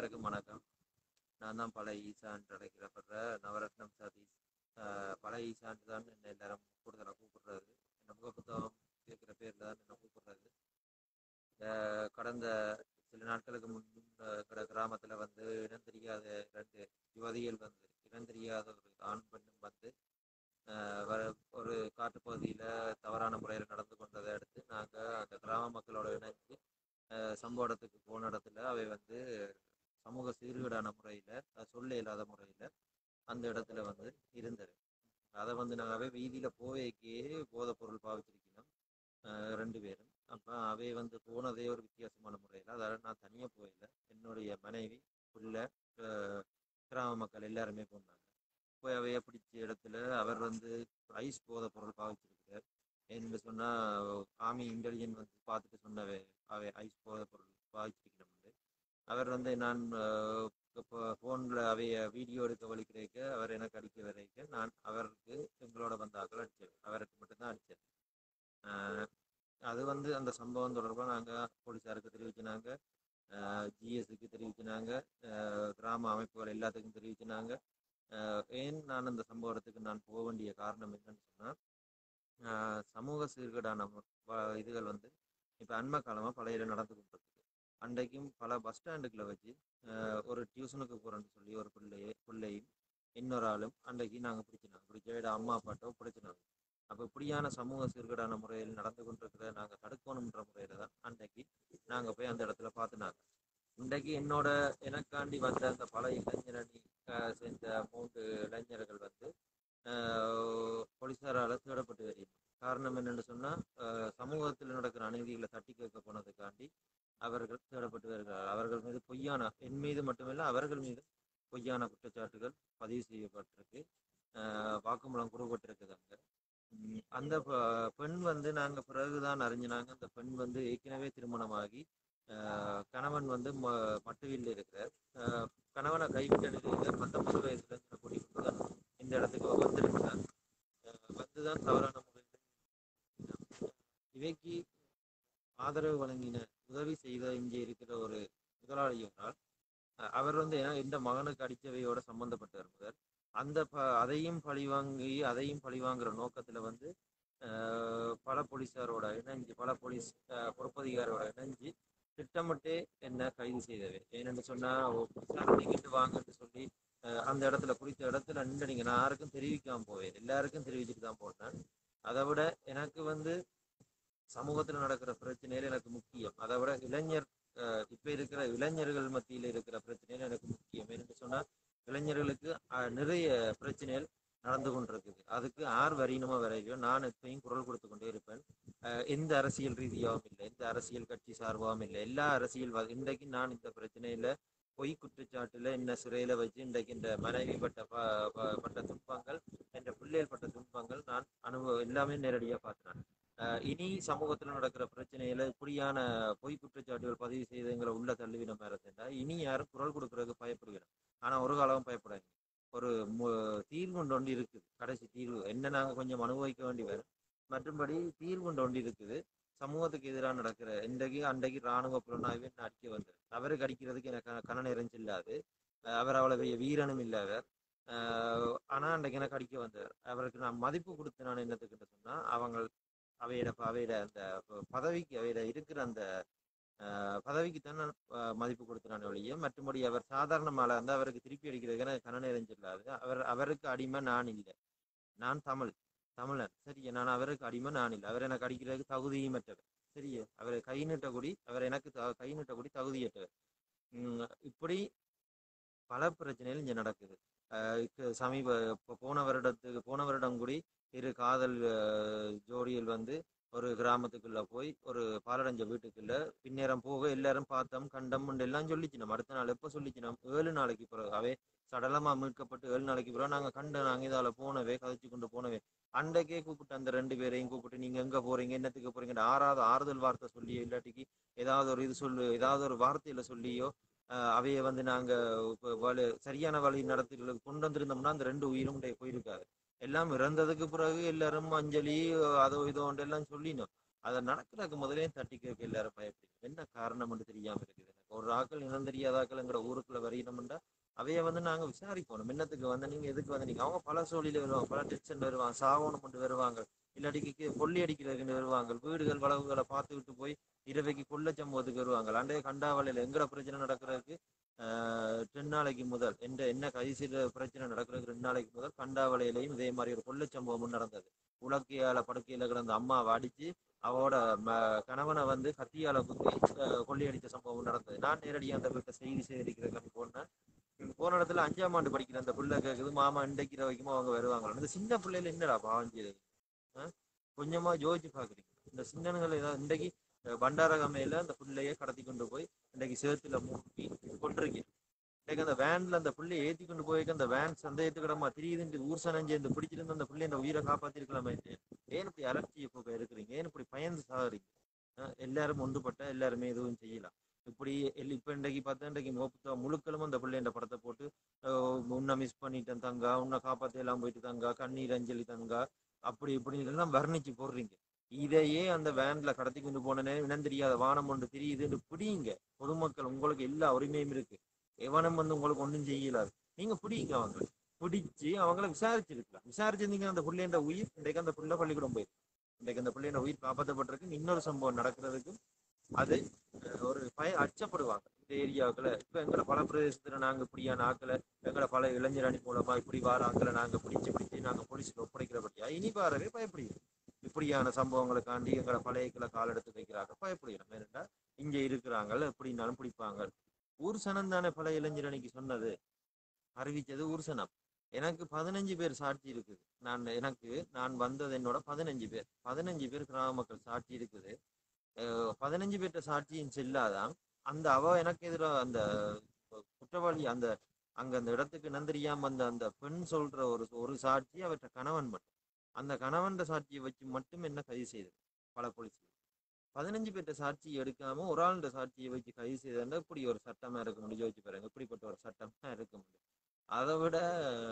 எல்லாருக்கும் வணக்கம் நான் தான் பல ஈசான் அழைக்கிறப்படுற நவரத்னம் சதீஷ் ஆஹ் பல ஈசான் தான் என்ன எல்லாரும் கூடுதலாக கூப்பிடுறது என்ன முக புத்தகம் கேட்குற பேரில் தான் என்ன கூப்பிடுறது ஆஹ் கடந்த சில நாட்களுக்கு முன் கிட கிராமத்தில் வந்து இனம் தெரியாத ரெண்டு யுவதிகள் வந்து இனம் தெரியாத ஒரு ஆண் பெண்ணும் வந்து ஆஹ் வர ஒரு காட்டுப்பகுதியில் தவறான முறையில் நடந்து கொண்டதை அடுத்து நாங்கள் அந்த கிராம மக்களோட இணைஞ்சு ஆஹ் சம்பவ இடத்துக்கு போன இடத்துல அவை வந்து சமூக சீர்கேடான முறையில் சொல்ல இல்லாத முறையில் அந்த இடத்துல வந்து இருந்தது அதை வந்து நாங்கள் வீதியில் போவேக்கே போதைப் பொருள் பாவிச்சிருக்கணும் ஆஹ் ரெண்டு பேரும் அப்போ அவை வந்து போனதே ஒரு வித்தியாசமான முறையில் அதாவது நான் தனியாக போயில என்னுடைய மனைவி புள்ள ஆஹ் கிராம மக்கள் எல்லாருமே போனாங்க போய் அவைய பிடிச்ச இடத்துல அவர் வந்து ஐஸ் போதைப் பொருள் பாவிச்சிருக்கிறார் என்று சொன்னால் ஆமி இன்டெலிஜென்ட் வந்து பார்த்துட்டு சொன்னவை அவை ஐஸ் போதைப் பொருள் பாவிச்சிருக்கணும் அவர் வந்து நான் இப்போ ஃபோனில் அவைய வீடியோ எடுக்க வலிக்கிறேக்க அவர் எனக்கு அடிக்க வரைக்க நான் அவருக்கு எங்களோட வந்தாக்கள் அடித்தேன் அவருக்கு மட்டும்தான் அடித்தேன் அது வந்து அந்த சம்பவம் தொடர்பாக நாங்கள் போலீஸாருக்கு தெரிவிச்சினாங்க ஜிஎஸ்க்கு தெரிவிச்சினாங்க கிராம அமைப்புகள் எல்லாத்துக்கும் தெரிவிச்சினாங்க ஏன் நான் அந்த சம்பவத்துக்கு நான் போக வேண்டிய காரணம் என்னன்னு சொன்னால் சமூக சீர்கேடான இதுகள் வந்து இப்போ அண்மை காலமாக பழைய நடந்து கொண்டிருக்கு அன்றைக்கும் பல பஸ் ஸ்டாண்டுக்குள்ள வச்சு ஒரு டியூஷனுக்கு போகிறேன்னு சொல்லி ஒரு பிள்ளையை பிள்ளையும் இன்னொரு ஆளும் அன்றைக்கு நாங்கள் பிடிச்சினாங்க பிடிச்ச அம்மா அப்பாட்டோ பிடிச்சினாங்க அப்போ இப்படியான சமூக சீர்கேடான முறையில் நடந்து கொண்டிருக்கிறத நாங்கள் தடுக்கணுன்ற முறையில் தான் அன்றைக்கு நாங்கள் போய் அந்த இடத்துல பார்த்துனாங்க இன்றைக்கு என்னோட எனக்காண்டி வந்த அந்த பல இளைஞரணி சேர்ந்த மூன்று இளைஞர்கள் வந்து போலீஸாரால் தேடப்பட்டு வருகிறது காரணம் என்னென்னு சொன்னால் சமூகத்தில் நடக்கிற அநீதிகளை தட்டி கேட்க போனதுக்காண்டி அவர்கள் தேடப்பட்டு வருகிறார்கள் அவர்கள் மீது பொய்யான என் மீது மட்டுமில்லை அவர்கள் மீது பொய்யான குற்றச்சாட்டுகள் பதிவு செய்யப்பட்டிருக்கு வாக்குமூலம் கூறப்பட்டிருக்குது அங்கே அந்த பெண் வந்து நாங்கள் பிறகுதான் அறிஞ்சினாங்க அந்த பெண் வந்து ஏற்கனவே திருமணமாகி கணவன் வந்து ம மட்டுவில் இருக்கிறார் கணவனை கைவிட்ட நிலையில் பத்தொன்பது வயசுல இருந்து கூட்டிகிட்டு தான் இந்த இடத்துக்கு வந்திருக்கிறார் வந்துதான் தவறான முறையில் இவைக்கு ஆதரவு வழங்கின உதவி செய்த இங்கே இருக்கிற ஒரு முதலாளியோனால் அவர் வந்து எந்த மகனுக்கு அடித்தவையோட சம்பந்தப்பட்டார் முதல் அந்த ப அதையும் பழிவாங்கி அதையும் பழிவாங்குற நோக்கத்தில் வந்து பல போலீஸாரோட இணைஞ்சு பல போலீஸ் பொறுப்பதிகாரோட இணைஞ்சு திட்டமிட்டே என்ன கைது செய்தவை ஏன்னு சொன்னால் விசாரணைக்கிட்டு வாங்கன்னு சொல்லி அந்த இடத்துல குறித்த இடத்துல நின்று நீங்கள் நான் யாருக்கும் தெரிவிக்காம போவேன் எல்லாருக்கும் தெரிவிச்சுட்டு தான் போட்டேன் அதை விட எனக்கு வந்து சமூகத்தில் நடக்கிற பிரச்சனைகள் எனக்கு முக்கியம் அதை விட இளைஞர் இப்போ இருக்கிற இளைஞர்கள் மத்தியில் இருக்கிற பிரச்சனைகள் எனக்கு முக்கியம் என்று சொன்னால் இளைஞர்களுக்கு நிறைய பிரச்சனைகள் நடந்து கொண்டிருக்குது அதுக்கு ஆர் வரையணுமோ வரையோ நான் எப்பயும் குரல் கொடுத்து கொண்டே இருப்பேன் எந்த அரசியல் ரீதியாகவும் இல்லை எந்த அரசியல் கட்சி சார்பாகவும் இல்லை எல்லா அரசியல் இன்றைக்கு நான் இந்த பிரச்சனையில பொய் குற்றச்சாட்டுல என்ன சிறையில வச்சு இன்றைக்கு இந்த மனைவி பட்ட பட்ட துன்பங்கள் என்ற பிள்ளைகள் பட்ட துன்பங்கள் நான் அனுபவம் எல்லாமே நேரடியாக பார்த்தேன் இனி சமூகத்தில் நடக்கிற பிரச்சனையில இப்படியான பொய் குற்றச்சாட்டுகள் பதிவு செய்தவங்களை உள்ள தள்ளுவின மேரத்தா இனி யாரும் குரல் கொடுக்கறதுக்கு பயப்படுகிறோம் ஆனா ஒரு காலம் பயப்படாங்க ஒரு தீர்வு ஒன்று இருக்குது கடைசி தீர்வு என்ன நாங்கள் கொஞ்சம் அனுபவிக்க வேண்டி வரும் மற்றும்படி தீர்வு ஒன்று இருக்குது சமூகத்துக்கு எதிராக நடக்கிற இன்றைக்கு அன்றைக்கு இராணுவ புலனாய்வு அடிக்க வந்தார் அவருக்கு அடிக்கிறதுக்கு எனக்கு கண நிறைஞ்சு இல்லாது அவர் அவ்வளவு வீரனும் இல்லாதவர் ஆனால் அன்றைக்கு எனக்கு அடிக்க வந்தார் அவருக்கு நான் மதிப்பு கொடுத்து நான் என்னத்துக்கிட்ட சொன்னால் அவங்க அவையிட அவையிட அந்த பதவிக்கு அவையிட இருக்கிற அந்த பதவிக்கு தான் நான் மதிப்பு கொடுத்துறான ஒழிய மற்றபடி அவர் சாதாரணமாக இருந்தால் அவருக்கு திருப்பி அடிக்கிறதுக்கு எனக்கு கண நிறைஞ்சில்லாது அவர் அவருக்கு அடிமை நான் இல்லை நான் தமிழ் தமிழன் சரியா நான் அவருக்கு அடிமை நான் இல்லை அவர் எனக்கு அடிக்கிறதுக்கு தகுதியும் மற்றவர் சரியா அவர் கை நீட்டக்கூடி அவர் எனக்கு கை நீட்டக்கூடி தகுதியற்றவர் இப்படி பல பிரச்சனைகள் இங்கே நடக்குது சமீப போன வருடத்துக்கு போன வருடம் கூடி இரு காதல் ஜோடியில் வந்து ஒரு கிராமத்துக்குள்ள போய் ஒரு பாலடைஞ்ச வீட்டுக்குள்ள பின்னேரம் போக எல்லாரும் பார்த்தோம் கண்டம் எல்லாம் சொல்லிச்சு நம்ம அடுத்த நாள் எப்போ சொல்லிச்சு நம்ம ஏழு நாளைக்கு பிறகு அவே சடலமா மீட்கப்பட்டு ஏழு நாளைக்கு பிறகு நாங்கள் கண்ட நாங்கள் இதால போனவே கதைச்சு கொண்டு போனவே அன்றைக்கே கூப்பிட்டு அந்த ரெண்டு பேரையும் கூப்பிட்டு நீங்க எங்க போறீங்க என்னத்துக்கு போறீங்க ஆறாவது ஆறுதல் வார்த்தை சொல்லியோ இல்லாட்டிக்கு ஏதாவது ஒரு இது சொல்லு ஏதாவது ஒரு வார்த்தையில சொல்லியோ அவைய வந்து நாங்க வலு சரியான வழி நடத்திகளுக்கு கொண்டு வந்திருந்தோம்னா அந்த ரெண்டு உயிரும் போயிருக்காது எல்லாம் இறந்ததுக்கு பிறகு எல்லாரும் அஞ்சலி அதோ இதோ எல்லாம் சொல்லினோம் அதை நடக்கிறதுக்கு முதலே தட்டி கேட்க எல்லாரும் பயப்படுங்க என்ன காரணம்னு தெரியாம இருக்குது எனக்கு ஒரு ஆக்கள் இனம் தெரியாதாக்கள் எங்கட ஊருக்குள்ள வரையணும்னா அவைய வந்து நாங்க விசாரிக்கணும் என்னத்துக்கு வந்து நீங்க எதுக்கு வந்து நீங்க அவங்க பல சோழியில வருவாங்க பல டென்ஷன் வருவாங்க சாகணும் கொண்டு வருவாங்க இல்லாட்டிக்கு கொள்ளி அடிக்கிறதுக்குன்னு வருவாங்க வீடுகள் வளவுகளை பார்த்து விட்டு போய் இரவைக்கு கொள்ள சம்பவத்துக்கு வருவாங்க அண்டைய கண்டாவளையில எங்கட பிரச்சனை நடக்கிறதுக்கு ஆஹ் ரெண்டு நாளைக்கு முதல் எந்த என்ன கைசில பிரச்சனை நடக்கிறதுக்கு ரெண்டு நாளைக்கு முதல் கண்டாவளையிலையும் இதே மாதிரி ஒரு கொள்ள சம்பவமும் நடந்தது உலக்கையால படுக்கையில கிடந்த அம்மாவை அடிச்சு அவரோட ம- கணவனை வந்து கத்தியால குத்தி அஹ், கொள்ளையடித்த சம்பவம் நடந்தது நான் நேரடியாக அந்த வீட்டை செய்தி சேகரிக்கிறதுக்கு போனேன் போன இடத்துல அஞ்சாம் ஆண்டு படிக்கிற அந்த பிள்ளை கேக்குது மாமா இண்டைக்கிற வரைக்கும் அவங்க வருவாங்க அந்த சின்ன பிள்ளையில என்னடா பாவம் செய்யுது ஆ? கொஞ்சமா யோசிச்சு பாக்குறீங்க இந்த சின்னனுங்களை ஏதாவது இன்றைக்கு அஹ், பண்டாரகமையில அந்த பிள்ளைய கடத்தி கொண்டு போய் இன்றைக்கு சேத்துல மூட்டி கொண்டிருக்கேன் இன்றைக்கு அந்த வேன்ல அந்த பிள்ளையை ஏத்தி கொண்டு போய் அந்த வேன் சந்தேகத்துக்கிடமா திரியுதுன்னு ஊர் சனஞ்சு பிடிச்சிருந்து அந்த பிள்ளை இந்த உயிரை காப்பாத்திருக்கலாமே ஏன் இப்படி அலட்சிய போக்க இருக்கிறீங்க ஏன் இப்படி பயந்து சாகுறீங்க அஹ் எல்லாரும் ஒன்றுபட்ட எல்லாருமே எதுவும் செய்யலாம் இப்படி எல் இப்ப இன்றைக்கு பார்த்தா இன்றைக்கு முகப்புத்தா முழுக்களும் அந்த பிள்ளைன்ற படத்தை போட்டு அஹ் உன்னை மிஸ் பண்ணிட்டேன் தங்கா உன்னை காப்பாத்தி எல்லாம் போயிட்டு தங்கா கண்ணீர் அஞ்சலி தங்கா அப்படி இப்படி எல்லாம் வர்ணிச்சு போடுறீங்க இதையே அந்த வேன்ல கடத்தி கொண்டு போனனே இனம் தெரியாத வானம் ஒன்று தெரியுதுன்னு பிடிங்க பொதுமக்கள் உங்களுக்கு எல்லா உரிமையும் இருக்கு எவனும் வந்து உங்களுக்கு ஒன்றும் செய்யலாது நீங்க பிடிங்க அவங்களை பிடிச்சு அவங்கள விசாரிச்சிருக்கலாம் விசாரிச்சிருந்தீங்க அந்த பிள்ளைன்ற உயிர் இன்றைக்கு அந்த பிள்ளை பள்ளிக்கூடம் போயிருக்கு இன்றைக்கு அந்த பிள்ளைன்ற உயிர் காப்பாற்றப்பட்டிருக்கு இன்னொரு சம்பவம் நடக்கிறதுக்கு அது அஹ், ஒரு பய அச்சப்படுவாங்க இந்த ஏரியாவுக்குள்ள இப்ப எங்களை பல பிரதேசத்துல நாங்க இப்படியான ஆக்களை எங்களை பல இளைஞர் அணி மூலமா இப்படி வார ஆக்களை நாங்க பிடிச்சு பிடிச்சு நாங்க போலீஸ்ல ஒப்படைக்கிறபடியா இனி வாரவே பயப்படுகிறோம் இப்படியான சம்பவங்களுக்காண்டி எங்களை பழையக்களை கால் எடுத்து வைக்கிறாங்க பயப்படுகிறோம் ஏனென்றா இங்க இருக்கிறாங்க எப்படின்னாலும் பிடிப்பாங்க ஊர் சனம் தானே பழைய இளைஞர் அணிக்கு சொன்னது அறிவிச்சது ஊர் சனம் எனக்கு பதினஞ்சு பேர் சாட்சி இருக்குது நான் எனக்கு நான் வந்தது என்னோட பதினஞ்சு பேர் பதினஞ்சு பேர் கிராம மக்கள் சாட்சி இருக்குது அஹ் பதினஞ்சு பேர்ட்ட சாட்சியும் செல்லாதான் அந்த அவ எனக்கு எதிராக அந்த குற்றவாளி அந்த அங்க அந்த இடத்துக்கு நந்தரியாம அந்த அந்த பெண் சொல்ற ஒரு ஒரு சாட்சி அவற்ற கணவன் மட்டும் அந்த கணவன் சாட்சியை வச்சு மட்டும் என்ன கைது செய்தது பல போலீஸ் பதினஞ்சு பேர்ட்ட சாட்சி எடுக்காம ஒரு ஆளுடைய சாட்சியை வச்சு கைது செய்தா இப்படி ஒரு சட்டமா இருக்க முடியும் யோசிச்சு பாருங்க இப்படிப்பட்ட ஒரு சட்டமா இருக்க முடியும் அதை விட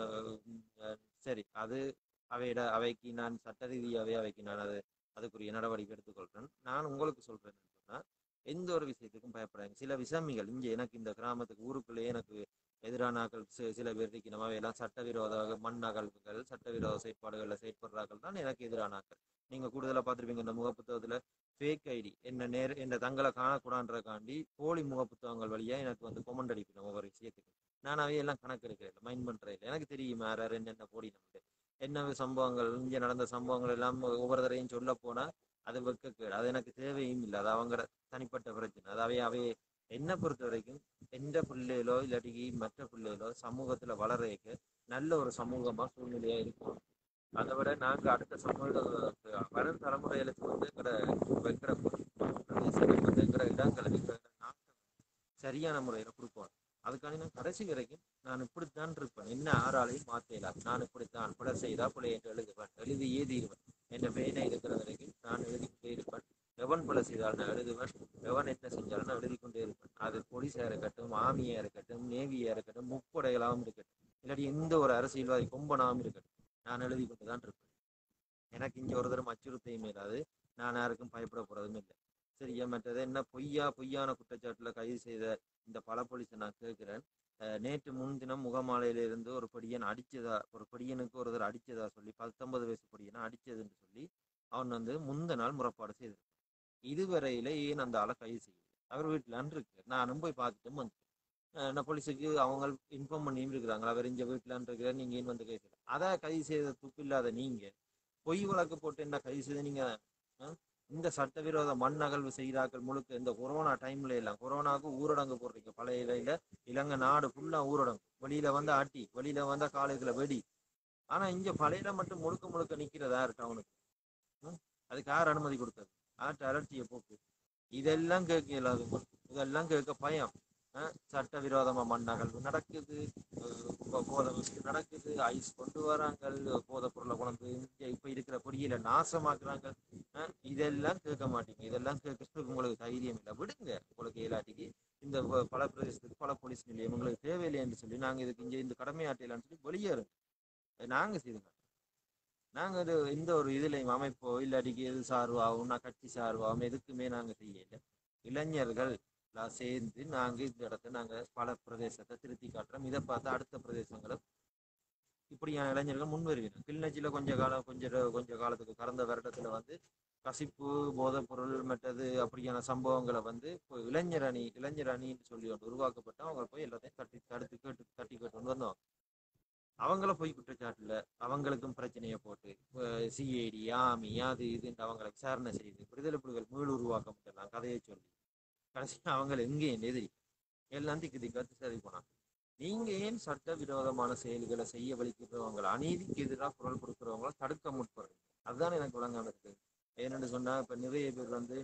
அஹ், சரி அது அவையிட அவைக்கு நான் சட்ட ரீதியாவே அவைக்கு நான் அது அதுக்குரிய நடவடிக்கை எடுத்துக்கொள்றேன் நான் உங்களுக்கு சொல்றேன் என்னன்னு சொன்னா எந்த ஒரு விஷயத்துக்கும் பயப்படாங்க சில விசமிகள் இங்க எனக்கு இந்த கிராமத்துக்கு ஊருக்குள்ளேயே எனக்கு எதிரான ஆக்கள் சி- சில பேர் இருக்கணும் எல்லாம் சட்டவிரோத மண் அகழ்வுகள் சட்டவிரோத செயற்பாடுகளில் செயற்படுறாக்கள் தான் எனக்கு எதிரான ஆக்கள் நீங்க கூடுதலா பார்த்திருப்பீங்க இந்த முகப்புத்தகத்துல ஃபேக் ஐடி என்ன நேர் என்ன தங்களை காணக்கூடாதுன்றக்காண்டி போலி முகப்புத்தகங்கள் வழியா எனக்கு வந்து கொமெண்ட் அடிக்கணும் ஒவ்வொரு விஷயத்துக்கு நான் அவையெல்லாம் கணக்கு எடுக்கிறேன் மைண்ட் பண்றேன் இல்லை எனக்கு தெரியும் யார் யார் என்னென்ன போடி நம்ம என்ன சம்பவங்கள் இங்க நடந்த சம்பவங்கள் எல்லாம் ஒவ்வொரு தடையும் சொல்ல போனா அது வெக்கக்கேடு அது எனக்கு தேவையும் இல்லை அது அவங்க தனிப்பட்ட பிரச்சனை அது அவை அவை என்னை பொறுத்த வரைக்கும் எந்த பிள்ளைகளோ இல்லாட்டி மற்ற பிள்ளைகளோ சமூகத்துல வளர்றதுக்கு நல்ல ஒரு சமூகமா சூழ்நிலையா இருக்கும் அதை விட நாங்க அடுத்த சமூக வரும் தலைமுறைகளுக்கு வந்து எங்கட வைக்கிற பிரதேசங்கள் வந்து எங்கட இடங்களுக்கு எங்கட நாட்டை சரியான முறையில கொடுப்போம் அதுக்காண்டி நான் கடைசி வரைக்கும் நான் இப்படித்தான் இருப்பேன் என்ன ஆறாலையும் மாத்தேலாம் நான் இப்படித்தான் பிழை செய்தா பிழை என்று எழுதுவேன் எழுதி ஏதிடுவேன் என்ற பெயனை இருக்கிற வரைக்கும் நான் எழுதி கொண்டே இருப்பேன் எவன் பிழை செய்தால் நான் எழுதுவேன் எவன் என்ன செஞ்சாலும் நான் எழுதி கொண்டே இருப்பேன் அது போலீஸா இருக்கட்டும் ஆர்மியா இருக்கட்டும் நேவியா இருக்கட்டும் முப்படைகளாகவும் இருக்கட்டும் இல்லாட்டி எந்த ஒரு அரசியல்வாதி கொம்பனாகவும் இருக்கட்டும் நான் எழுதி கொண்டு தான் இருப்பேன் எனக்கு இங்க ஒரு தரம் அச்சுறுத்தையும் இல்லாது நான் யாருக்கும் பயப்பட போறதும் இல்லை சரியா மற்றது என்ன பொய்யா பொய்யான குற்றச்சாட்டுல கைது செய்த இந்த பல போலீஸை நான் கேட்கிறேன் அஹ் நேற்று முன்தினம் முகமாலையில இருந்து ஒரு படியன் அடிச்சதா ஒரு படியனுக்கு ஒரு தடவை அடிச்சதா சொல்லி பத்தொன்பது வயசு படியனை அடிச்சதுன்னு சொல்லி அவன் வந்து முந்த நாள் முறைப்பாடு செய்திருக்கான் இதுவரையில ஏன் அந்த ஆளை கைது செய்யல அவர் வீட்டுலான் இருக்கு நானும் போய் பார்த்துட்டும் வந்துட்டேன் அஹ் நான் போலீஸுக்கு அவங்க இன்ஃபார்ம் பண்ணியும் இருக்கிறாங்க அவர் இங்க வீட்டுலான் இருக்கிற நீங்க ஏன் வந்து கைது செய்யல அதை கைது செய்த துப்பு இல்லாத நீங்க பொய் வழக்கு போட்டு என்ன கைது செய்த நீங்க அஹ், இந்த சட்டவிரோத மண் அகழ்வு செய்கிறாக்கள் முழுக்க இந்த கொரோனா டைம்ல எல்லாம் கொரோனாவுக்கு ஊரடங்கு போடுறீங்க பழைய இலையில இலங்கை நாடு ஃபுல்லா ஊரடங்கு வெளியில வந்து ஆட்டி வெளியில வந்தா காலேஜ்ல வெடி ஆனா இங்க பழையில மட்டும் முழுக்க முழுக்க நிக்கிறதா டவுனுக்கு ம்? அதுக்கு யார் அனுமதி கொடுத்தது ஆட்டு அலட்சிய போக்கு இதெல்லாம் கேட்க இயலாது இதெல்லாம் கேட்க பயம் அஹ், சட்டவிரோதமா மண் அகழ்வு நடக்குது அஹ், இப்ப போதை வசதி நடக்குது ஐஸ் கொண்டு வராங்க போதை பொருளை கொண்டு இங்க இப்ப இருக்கிற பொடியில நாசமாக்குறாங்க அஹ், இதெல்லாம் கேட்க மாட்டீங்க இதெல்லாம் கேட்கறதுக்கு உங்களுக்கு தைரியம் இல்லை விடுங்க உங்களுக்கு இயலாட்டிக்கு இந்த ப- பல பிரதேசத்துக்கு பல போலீஸ் நிலையம் உங்களுக்கு தேவையில்லைன்னு சொல்லி நாங்க இதுக்கு இங்க இந்த கடமையாற்றலான்னு சொல்லி வெளியேறுங்க அது நாங்க செய்துங்க நாங்க இது எந்த ஒரு இதுலையும் அமைப்போ இல்லாட்டிக்கு எது சார்பாகவும் நான் கட்சி சார்பாகவும் எதுக்குமே நாங்க செய்யல இளைஞர்கள் எல்லாம் சேர்ந்து நாங்க இந்த இடத்த நாங்க பல பிரதேசத்தை திருத்தி காட்டுறோம் இதை பார்த்து அடுத்த பிரதேசங்களும் இப்படியான இளைஞர்கள் முன் வருகிறோம் கிளிநொச்சியில கொஞ்ச காலம் கொஞ்ச கொஞ்ச காலத்துக்கு கடந்த வருடத்துல வந்து கசிப்பு போதைப் பொருள் மற்றது அப்படியான சம்பவங்களை வந்து இப்போ இளைஞர் அணி இளைஞர் அணின்னு சொல்லி ஒன்று உருவாக்கப்பட்டு அவங்க போய் எல்லாத்தையும் தட்டி தடுத்து கேட்டு தட்டி கேட்டு வந்தோம் அவங்கள போய் குற்றச்சாட்டுல அவங்களுக்கும் பிரச்சனையை போட்டு சிஐடி ஆமி அது இதுன்னு அவங்களை விசாரணை செய்து விடுதலை புலிகள் மீள் உருவாக்கப்பட்டலாம் கதையை சொல்லி கடைசியில் அவங்களை எங்கேயும் எதிரி எல்லாம் திக்கு திக்காத்து சரி போனாங்க நீங்க ஏன் சட்ட விரோதமான செயல்களை செய்ய வலிக்கிறவங்களை அநீதிக்கு எதிராக குரல் கொடுக்குறவங்கள தடுக்க முற்படுறீங்க அதுதான் எனக்கு விளங்காம இருக்கு ஏன்னு சொன்னா இப்ப நிறைய பேர் வந்து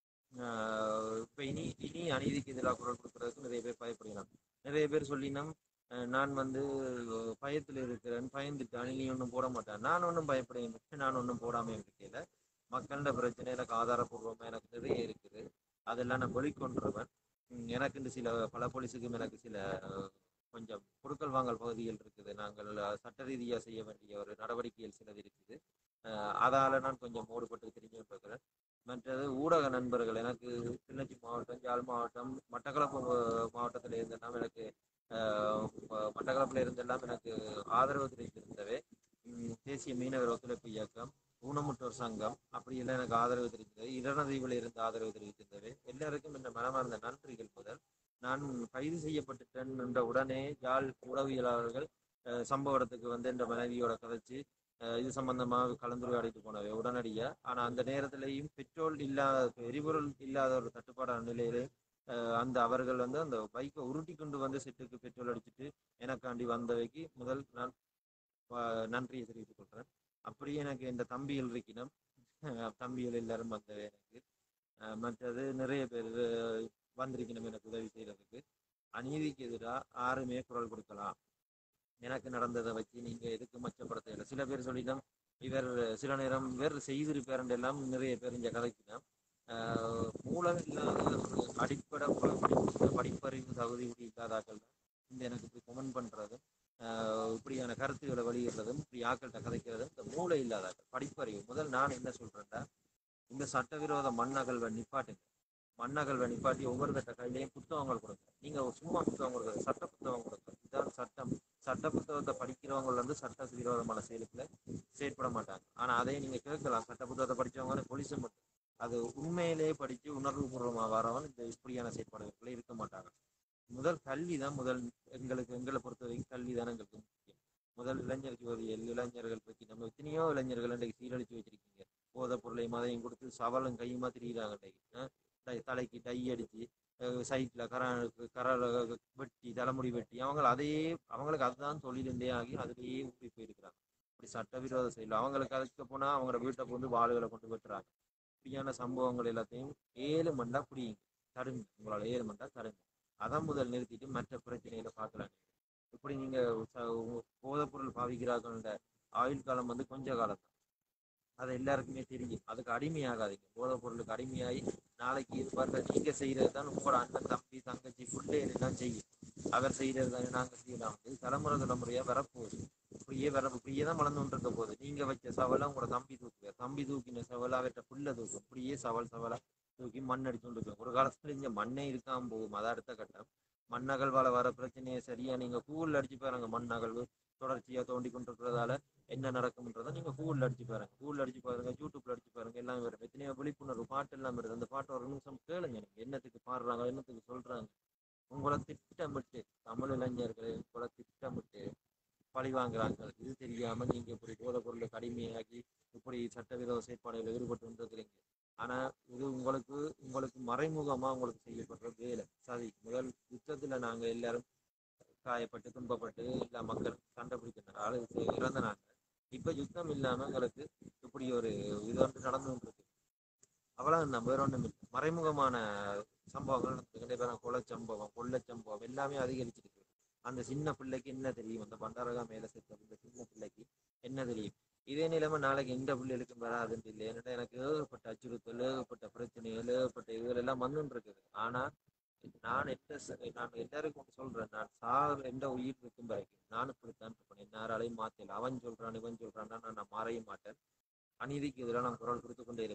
ஆஹ் இப்ப இனி இனி அநீதிக்கு எதிராக குரல் கொடுக்கறதுக்கு நிறைய பேர் பயப்படுகிறாங்க நிறைய பேர் சொல்லினோம் அஹ் நான் வந்து பயத்தில் இருக்கிறேன் பயந்துட்டு நீ ஒன்றும் போட மாட்டேன் நான் ஒன்றும் பயப்படையும் நான் ஒன்றும் போடாம இருக்கல மக்களோட பிரச்சனை எனக்கு ஆதாரபூர்வமா எனக்கு நிறைய இருக்குது அதெல்லாம் நான் வெளிக்கொண்டுருவேன் உம் எனக்கு இந்த சில பல போலீஸுக்கும் எனக்கு சில அஹ், கொஞ்சம் கொடுக்கல் வாங்கல் பகுதிகள் இருக்குது நாங்கள் அஹ், சட்ட ரீதியாக செய்ய வேண்டிய ஒரு நடவடிக்கைகள் சிலது இருக்குது அஹ், அதால நான் கொஞ்சம் மூடுபட்டு தெரிஞ்சு இருக்கிறேன் மற்றது ஊடக நண்பர்கள் எனக்கு கிளிநொச்சி மாவட்டம் யாழ் மாவட்டம் மட்டக்களப்பு அஹ், மாவட்டத்தில் இருந்தெல்லாம் எனக்கு அஹ், ம- மட்டக்களப்பில் இருந்தெல்லாம் எனக்கு ஆதரவு தெரிவித்திருந்தவே உம், தேசிய மீனவர் ஒத்துழைப்பு இயக்கம் ஊனமுற்றோர் சங்கம் அப்படி எல்லாம் எனக்கு ஆதரவு தெரிவித்தது இரணதீவில் இருந்து ஆதரவு தெரிவித்திருந்தது எல்லாருக்கும் இந்த மனமார்ந்த நன்றிகள் முதல் நான் கைது செய்யப்பட்டுட்டேன் என்ற உடனே யாழ் உளவியலாளர்கள் அஹ், சம்பவ இடத்துக்கு வந்து என்ற மனைவியோட கதைச்சு அஹ், இது சம்பந்தமாக கலந்துரையாடிட்டு போனவை உடனடியா ஆனா அந்த நேரத்திலையும் பெட்ரோல் இல்லாத எரிபொருள் இல்லாத ஒரு தட்டுப்பாடான நிலையிலே அஹ், அந்த அவர்கள் வந்து அந்த பைக்கை உருட்டி கொண்டு வந்து செட்டுக்கு பெட்ரோல் அடிச்சுட்டு எனக்காண்டி வந்தவைக்கு முதல் நான் அஹ், நன்றியை தெரிவித்துக் கொள்கிறேன் அப்படியே எனக்கு இந்த தம்பிகள் இருக்கணும் தம்பிகள் எல்லாரும் வந்தவை எனக்கு அஹ், மற்றது நிறைய பேர் அஹ், வந்திருக்கணும் எனக்கு உதவி செய்யறதுக்கு அநீதிக்கு எதிராக யாருமே குரல் கொடுக்கலாம் எனக்கு நடந்ததை வச்சு நீங்க எதுக்கு மச்சப்படுத்த இல்லை சில பேர் சொல்லிட்டோம் இவர் சில நேரம் இவர் செய்திருப்பார் எல்லாம் நிறைய பேர் இங்க கதைக்கினோம் ஆஹ் மூலம் இல்லாத ஒரு அடிப்படை ப- படிப்பு படிப்பறிவு தகுதி உடைய இல்லாதாக்கள் தான் இந்த எனக்கு இப்படி கமெண்ட் பண்றதும் ஆஹ் இப்படியான கருத்துக்களை வெளியிடுறதும் இப்படி ஆக்கள்கிட்ட கதைக்கிறதும் இந்த மூளை இல்லாதாக்கள் படிப்பறிவு முதல் நான் என்ன சொல்றேன்டா இந்த சட்டவிரோத மண்ணகல்வை நிப்பாட்டுங்க மண்ணகல்வை நிப்பாட்டி ஒவ்வொரு கட்ட கையிலையும் புத்தகங்கள் கொடுங்க நீங்க ஒரு சும்மா புத்தகம் கொடுக்குறது சட்ட புத்தகம் கொடுங்க இதுதான் சட்டம் சட்ட புத்தகத்தை படிக்கிறவங்க வந்து சட்ட விரோதமான செயலுக்குள்ள செயற்பட மாட்டாங்க ஆனா அதை நீங்க கேட்கலாம் சட்ட புத்தகத்தை படிச்சவங்க வந்து போலீஸும் மட்டும் அது உண்மையிலேயே படிச்சு உணர்வுபூர்வமா வரவன் இந்த இப்படியான செயற்பாடுகளுக்குள்ள இருக்க மாட்டாங்க முதல் கல்வி தான் முதல் எங்களுக்கு எங்களை பொறுத்த வரைக்கும் கல்வி தான் எங்களுக்கு முக்கியம் முதல் இளைஞர் ஜோதியல் இளைஞர்கள் பற்றி நம்ம எத்தனையோ இளைஞர்கள் இன்றைக்கு சீரழிச்சு வச்சிருக்கீங்க போதைப் பொருளை மதையும் கொடுத்து சவலும் கையுமா திரியிறாங்க இன்றைக்கு அஹ் டை- தலைக்கு டை அடிச்சு சைட்ல கர கரல வெட்டி தலைமுடி வெட்டி அவங்க அதையே அவங்களுக்கு அதுதான் தொழிலுண்டே ஆகி அதுலேயே ஊறி போயிருக்கிறாங்க இப்படி சட்டவிரோத செயல் அவங்களுக்கு அதுக்கு போனா அவங்களோட வீட்டை கொண்டு வாளுகளை கொண்டு வெட்டுறாங்க இப்படியான சம்பவங்கள் எல்லாத்தையும் ஏழு மண்டா புரியுங்க தடுங்க உங்களால ஏழு மண்டா தடுங்க அதான் முதல் நிறுத்திட்டு மற்ற பிரச்சனைகளை பார்க்கலாம் இப்படி நீங்க ச- உங்க போதைப் பொருள் பாவிக்கிறார்கள்ன்ற ஆயுள் காலம் வந்து கொஞ்ச காலம் தான் அது எல்லாருக்குமே தெரியும் அதுக்கு அடிமையாகாதீங்க போதைப் பொருளுக்கு அடிமையாகி நாளைக்கு இது பாருங்க நீங்க செய்யறது தான் உங்களோட அண்ணன் தம்பி தங்கச்சி பிள்ளைகள் எல்லாம் செய்யும் அவர் செய்யறது தானே நாங்க செய்யலாம் இது தலைமுறை தலைமுறையா வரப்போகுது இப்படியே வர இப்படியே தான் வளர்ந்து கொண்டு இருக்க போகுது நீங்க வச்ச சவலை உங்களோட தம்பி தூக்குவார் தம்பி தூக்கின சவலை அவர்கிட்ட புள்ள தூக்கும் இப்படியே சவல் சவலா தூக்கி மண் அடிச்சு கொண்டு இருக்கும் ஒரு காலத்துல இங்க மண்ணே இருக்காம போகும் அது அடுத்த கட்டம் மண்ணகழ்வால வர பிரச்சனையை சரியா நீங்க கூகுள் அடிச்சு பாருங்க மண்ணகழ்வு தொடர்ச்சியா தோண்டி கொண்டிருக்கிறதால என்ன நடக்கும்ன்றதை நீங்க கூகுள் அடிச்சு பாருங்க கூகுள் அடிச்சு பாருங்க யூடியூப்ல அடிச்சு பாருங்க எல்லாம் வரும் எத்தனையோ விழிப்புணர்வு பாட்டு எல்லாம் வருது அந்த பாட்டு ஒரு நிமிஷம் கேளுங்க நீங்க என்னத்துக்கு பாடுறாங்க என்னத்துக்கு சொல்றாங்க உங்களை திட்டமிட்டு தமிழ் இளைஞர்களை உங்களை திட்டமிட்டு பழி வாங்குறாங்க இது தெரியாம நீங்க இப்படி போதைப் பொருளுக்கு அடிமையாகி இப்படி சட்டவிரோத செயற்பாடுகளில் ஈடுபட்டு வந்துருக்கிறீங்க ஆனா இது உங்களுக்கு உங்களுக்கு மறைமுகமா உங்களுக்கு செய்யப்படுற வேலை சதி முதல் யுத்தத்துல நாங்க எல்லாரும் காயப்பட்டு துன்பப்பட்டு எல்லா மக்கள் சண்டை பிடிக்கிற ஆளு இறந்த நாங்க இப்ப யுத்தம் இல்லாம எங்களுக்கு இப்படி ஒரு இது வந்து நடந்து கொண்டிருக்கு அவ்வளவு நம்ம வேற ஒண்ணும் இல்லை மறைமுகமான சம்பவங்கள் நடந்துக்கிட்டே பேர கொலை சம்பவம் கொள்ளை சம்பவம் எல்லாமே அதிகரிச்சிருக்கு அந்த சின்ன பிள்ளைக்கு என்ன தெரியும் அந்த பண்டாரகா மேல செத்த இந்த சின்ன பிள்ளைக்கு என்ன தெரியும் இதே நிலைமை நாளைக்கு எந்த பிள்ளைகளுக்கும் வராதுன்னு இல்லை ஏன்னா எனக்கு ஏகப்பட்ட அச்சுறுத்தல் ஏகப்பட்ட பிரச்சனைகள் ஏகப்பட்ட இதுகள் எல்லாம் வந்துட்டு இருக்குது ஆனா நான் என்ன ச- நான் எல்லாருக்கும் ஒண்ணு சொல்றேன் நான் சார் எந்த உயிர் இருக்கும் வரைக்கும் நான் இப்படித்தான் இருப்பேன் என்ன யாராலையும் மாத்தல அவன் சொல்றான் இவன் சொல்றான்னா நான் நான் மாறைய மாட்டேன் அநீதிக்கு எதிராக நான் குரல் கொடுத்து கொண்டே இருப்பேன்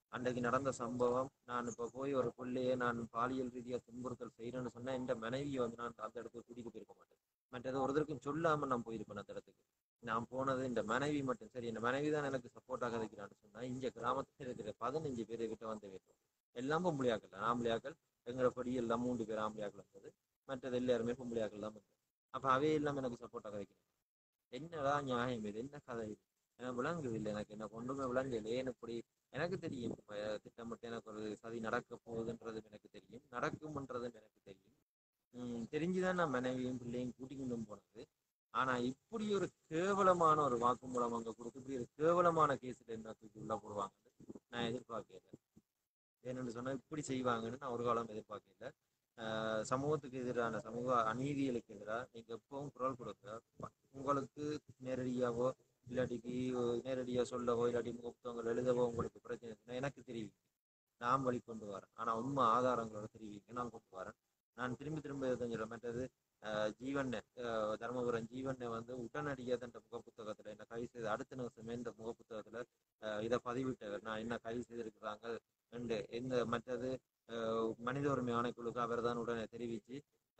அன்றைக்கு நடந்த சம்பவம் நான் இப்போ போய் ஒரு பிள்ளையை நான் பாலியல் ரீதியாக துன்புறுத்தல் செய்கிறேன்னு சொன்னால் என் மனைவியை வந்து நான் அந்த இடத்துக்கு கூட்டிட்டு போயிருக்க மாட்டேன் மற்றது ஒருத்தருக்கும் சொல்லாமல் நான் போயிருப்பேன் அந்த இடத்துக்கு நான் போனது இந்த மனைவி மட்டும் சரி இந்த மனைவி தான் எனக்கு சப்போர்ட்டாக இருக்கிறான்னு சொன்னால் இங்கே கிராமத்தில் இருக்கிற பதினஞ்சு பேர் கிட்ட வந்து வைக்கும் எல்லாம் பொம்பளையாக்கள் ஆம்பளையாக்கள் எங்களை படி எல்லாம் மூன்று பேர் ஆம்பளையாக்கள் வந்தது மற்றது எல்லாருமே பொம்பளையாக்கள் தான் வந்தது அப்போ அவே எல்லாம் எனக்கு சப்போர்ட்டாக வைக்கணும் என்னடா நியாயம் இது என்ன கதை இது எனக்கு விளங்குது இல்லை எனக்கு என்ன கொண்டுமே விளங்கல ஏன் இப்படி எனக்கு தெரியும் அஹ் திட்டமிட்டு எனக்கு ஒரு சதி நடக்க போகுதுன்றதும் எனக்கு தெரியும் நடக்கும்ன்றதும் எனக்கு தெரியும் உம் தெரிஞ்சுதான் நான் மனைவியும் பிள்ளையும் கூட்டிக்கொண்டும் போனது ஆனா இப்படி ஒரு கேவலமான ஒரு வாக்குமூலம் அங்க கொடுத்து இப்படி ஒரு கேவலமான கேஸ்ல என்ன தூக்கி உள்ள போடுவாங்கன்னு நான் எதிர்பார்க்கல ஏன்னு சொன்னா இப்படி செய்வாங்கன்னு நான் ஒரு காலம் எதிர்பார்க்கல ஆஹ் சமூகத்துக்கு எதிரான சமூக அநீதிகளுக்கு எதிராக நீங்க எப்பவும் குரல் கொடுங்க ப- உங்களுக்கு நேரடியாவோ இல்லாட்டிக்கு நேரடியா சொல்லவோ இல்லாட்டி புத்தகங்கள் எழுதவோ உங்களுக்கு பிரச்சனை இருக்குன்னா எனக்கு தெரிவிங்க நான் வழி கொண்டு வரேன் ஆனா உண்மை ஆதாரங்களோட தெரிவிங்க நான் கொண்டு வரேன் நான் திரும்பி திரும்ப இதை சொல்றேன் மற்றது ஆஹ் ஜீவன் ஆஹ் தர்மபுரம் ஜீவனை வந்து உடனடியாக தன் முகப்புத்தகத்துல என்ன கைது செய்து அடுத்த நிமிஷமே இந்த முகப்புத்தகத்துல ஆஹ் இதை பதிவிட்டவர் நான் என்ன கைது செய்திருக்கிறாங்க ரெண்டு எந்த மற்றது ஆஹ் மனித உரிமை ஆணைக்குழுக்கு அவர் தான் உடனே தெரிவித்து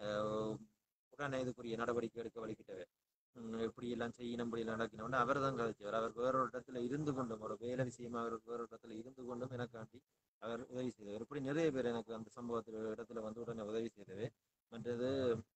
உடனே இதுக்குரிய நடவடிக்கை எடுக்க வலிக்கிட்டவர் உம் இப்படி எல்லாம் செய்யணும் இப்படி எல்லாம் நடக்கணும்னு அவர் தான் கதைச்சவர் அவர் வேறொரு இடத்துல இருந்து கொண்டும் ஒரு வேலை விஷயமா அவர் வேறொரு இடத்துல இருந்து கொண்டும் எனக்காண்டி அவர் உதவி செய்தவர் இப்படி நிறைய பேர் எனக்கு அந்த சம்பவத்தில் இடத்துல வந்து உடனே உதவி செய்தவே மற்றது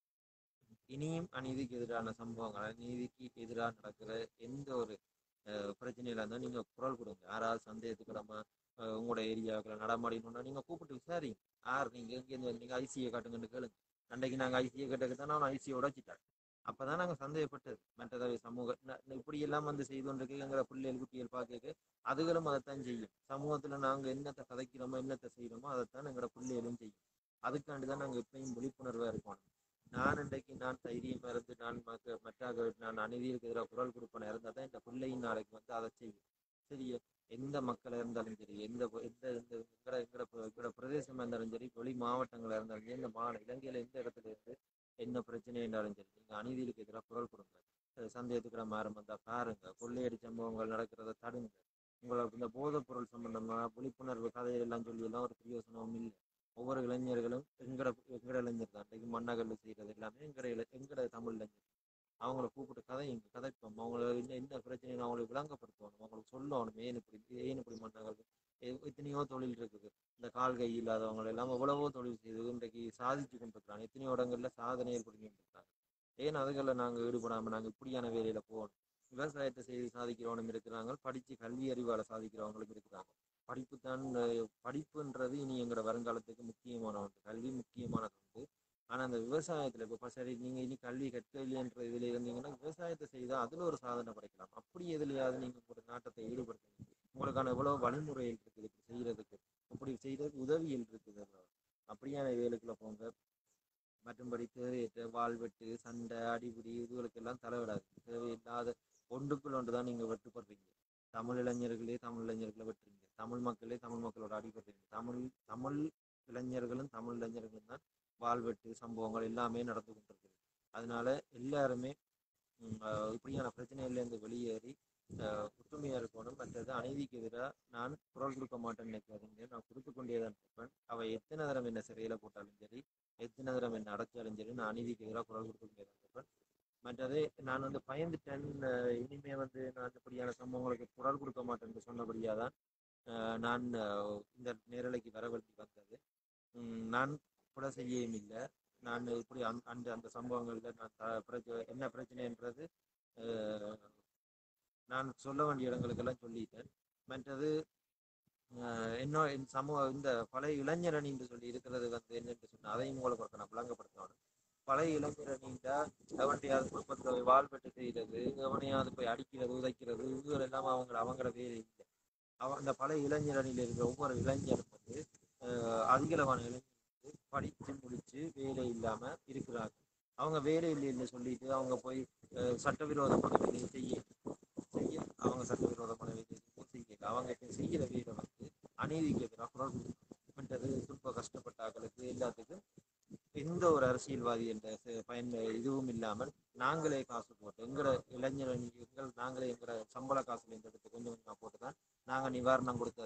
இனியும் அநீதிக்கு எதிரான சம்பவங்கள் அநீதிக்கு எதிராக நடக்கிற எந்த ஒரு அஹ், பிரச்சனையில இருந்தால் நீங்க குரல் கொடுங்க யாராவது சந்தேகத்துக்கிடமா அஹ், உங்களோட ஏரியாவுக்குள்ள நடமாடினோம்னா நீங்க கூப்பிட்டு விசாரிங்க யார் நீங்க எங்கேருந்து வந்து நீங்க ஐசியை காட்டுங்கன்னு கேளுங்க அன்றைக்கு நாங்க ஐசியை கேட்டதுக்கு தான் நான் ஐசியை உடைச்சிட்டேன் அப்பதான் நாங்க சந்தேகப்பட்டது மற்றதை சமூக ந- இப்படி எல்லாம் வந்து செய்து கொண்டிருக்கு எங்களை பிள்ளைகள் குட்டிகள் பார்க்க அதுகளும் அதைத்தான் செய்யும் சமூகத்துல நாங்க என்னத்தை கதைக்கிறோமோ என்னத்தை செய்யறோமோ அதைத்தான் எங்களோட பிள்ளைகளும் செய்யும் அதுக்காண்டி தான் நாங்க எப்பயும் விழிப்புணர்வா இருக்கணும் நான் இன்றைக்கு நான் தைரியமா இருந்து நான் மக்க மற்றாக நான் அநீதிக்கு எதிராக குரல் கொடுப்பேன் இருந்தால் தான் இந்த பிள்ளையும் நாளைக்கு வந்து அதை செய்யும் சரியா எந்த மக்களாக இருந்தாலும் சரி எந்த ப- எந்த எந்த எங்கட எங்கட ப- எங்கட பிரதேசமா இருந்தாலும் சரி வெளி மாவட்டங்களா இருந்தாலும் சரி இந்த மாநில இலங்கையில எந்த இடத்துல இருந்து என்ன பிரச்சனை இருந்தாலும் சரி நீங்க அநீதிக்கு எதிராக குரல் கொடுங்க அஹ் சந்தேகத்துக்கிற மாதிரி வந்தா பாருங்க கொள்ளையடி சம்பவங்கள் நடக்கிறத தடுங்க உங்களுக்கு இந்த போதைப் பொருள் சம்பந்தமா விழிப்புணர்வு கதையெல்லாம் சொல்லி எல்லாம் ஒரு பிரயோசனமும் இல்லை ஒவ்வொரு இளைஞர்களும் எங்கட எங்கட இளைஞர் தான் இன்றைக்கு மண்ணகல்ல செய்யறது எல்லாமே எங்கட இள எங்கட தமிழ் இளைஞர் அவங்கள கூப்பிட்டு கதை எங்க கதைப்போம் அவங்கள என்ன என்ன பிரச்சனைன்னு அவங்களுக்கு விளங்கப்படுத்தணும் அவங்களுக்கு சொல்லணும் ஏன் இப்படி ஏன் இப்படி மண்ணகல் எ- எத்தனையோ தொழில் இருக்குது இந்த கால் கை இல்லாதவங்க எல்லாம் எவ்வளவோ தொழில் செய்து இன்றைக்கு சாதிச்சு கொண்டிருக்கிறாங்க எத்தனையோ இடங்கள்ல சாதனை ஏற்படுத்தி கொண்டிருக்காங்க ஏன் அதுகளில் நாங்கள் ஈடுபடாம நாங்கள் இப்படியான வேலையில போகணும் விவசாயத்தை செய்து சாதிக்கிறவனும் இருக்கிறாங்க படிச்சு கல்வி அறிவால சாதிக்கிறவங்களும் இருக்கிறாங்க படிப்பு தான் அஹ், படிப்புன்றது இனி எங்களோட வருங்காலத்துக்கு முக்கியமான ஒன்று கல்வி முக்கியமானது உண்டு ஆனா அந்த விவசாயத்துல இப்போ சரி நீங்க இனி கல்வி கற்கலையன்ற இதுல இருந்தீங்கன்னா விவசாயத்தை செய்தா அதுல ஒரு சாதனை படைக்கலாம் அப்படி எதுலயாவது நீங்க உங்களோட நாட்டத்தை ஈடுபடுத்துங்க உங்களுக்கான எவ்வளவு வழிமுறைகள் இருக்குது இப்படி செய்யறதுக்கு இப்படி செய்யறதுக்கு உதவிகள் இருக்குது அப்படியான வேலைக்குள்ள போங்க மற்றும்படி தேவையற்ற வாழ்வெட்டு சண்டை அடிபிடி இதுகளுக்கெல்லாம் தலைவிடாது தேவையில்லாத ஒன்றுக்குள் ஒன்று தான் நீங்கள் வெட்டுப்படுறீங்க தமிழ் இளைஞர்களே தமிழ் இளைஞர்களை வெட்டுறீங்க தமிழ் மக்களே தமிழ் மக்களோட அடிபடுறீங்க தமிழ் தமிழ் இளைஞர்களும் தமிழ் இளைஞர்களும் தான் வாழ்வெட்டு சம்பவங்கள் எல்லாமே நடந்து கொண்டிருக்குது அதனால எல்லாருமே ம், ஆஹ் இப்படியான பிரச்சனையிலேருந்து வெளியேறி ஆஹ் ஒற்றுமையா இருக்கணும் மற்றது அநீதிக்கு எதிராக நான் குரல் கொடுக்க மாட்டேன்னு நினைக்காதீங்க நான் கொடுத்து கொண்டே தான் இருப்பேன் அவ எத்தனை தரம் என்ன சிறையில போட்டாலும் சரி எத்தனை தரம் என்ன அடைச்சாலும் சரி நான் அநீதிக்கு எதிராக குரல் கொடுத்து கொண்டே தான் இருப்பேன் மற்றது நான் வந்து பயந்துட்டேன் ஆஹ் இனிமே வந்து நான் இப்படியான சம்பவங்களுக்கு குரல் கொடுக்க மாட்டேன்னு சொன்னபடியாக தான் ஆஹ் நான் ஆஹ் இந்த நேரலைக்கு வரவழைத்து வந்தது உம் நான் கொலை செய்யவும் இல்லை நான் இப்படி அந்த அந்த அந்த சம்பவங்களில் நான் த- பிரச்ச- என்ன பிரச்சனைன்றது ஆஹ் நான் சொல்ல வேண்டிய இடங்களுக்கெல்லாம் சொல்லிட்டேன் மற்றது ஆஹ் இன்னும் இந்த சமூக இந்த பழைய இளைஞரணி என்று சொல்லி இருக்கிறது வந்து என்னென்று சொன்னால் அதையும் உங்களுக்கு ஒருக்க நான் விளங்கப்படுத்தணும் பழைய இளைஞரணின்றா எவனையாவது குடும்பத்தை வாழ்பட்டு செய்கிறது எவனையாவது போய் அடிக்கிறது உதைக்கிறது இதுகள் எல்லாம் அவங்க அவங்கள வேலை இல்லை அவன் அந்த பழைய இளைஞரணியில் இருக்கிற ஒவ்வொரு இளைஞரும் வந்து ஆஹ் அதிகளவான இளைஞர் வந்து படித்து முடிச்சு வேலை இல்லாம இருக்கிறாங்க அவங்க வேலை இல்லைன்னு சொல்லிட்டு அவங்க போய் ஆஹ் சட்டவிரோதமான வேலையை செய்ய செய்ய அவங்க சட்டவிரோதமான வேலையை செய்யல அவங்க இப்ப செய்யற வேலை வந்து அநீதிக்கு எதிராக குரல் கொடுக்கின்றது துன்ப கஷ்டப்பட்ட ஆட்களுக்கு எல்லாத்துக்கும் எந்த ஒரு அரசியல்வாதி என்ற ச- பயன் இதுவும் இல்லாமல் நாங்களே காசு போட்டு எங்களோட இளைஞர் எங்கள் நாங்களே எங்களோட சம்பள காசுல இந்த இடத்துக்கு கொஞ்சம் கொஞ்சமாக போட்டு தான் நாங்கள் நிவாரணம் கொடுத்தது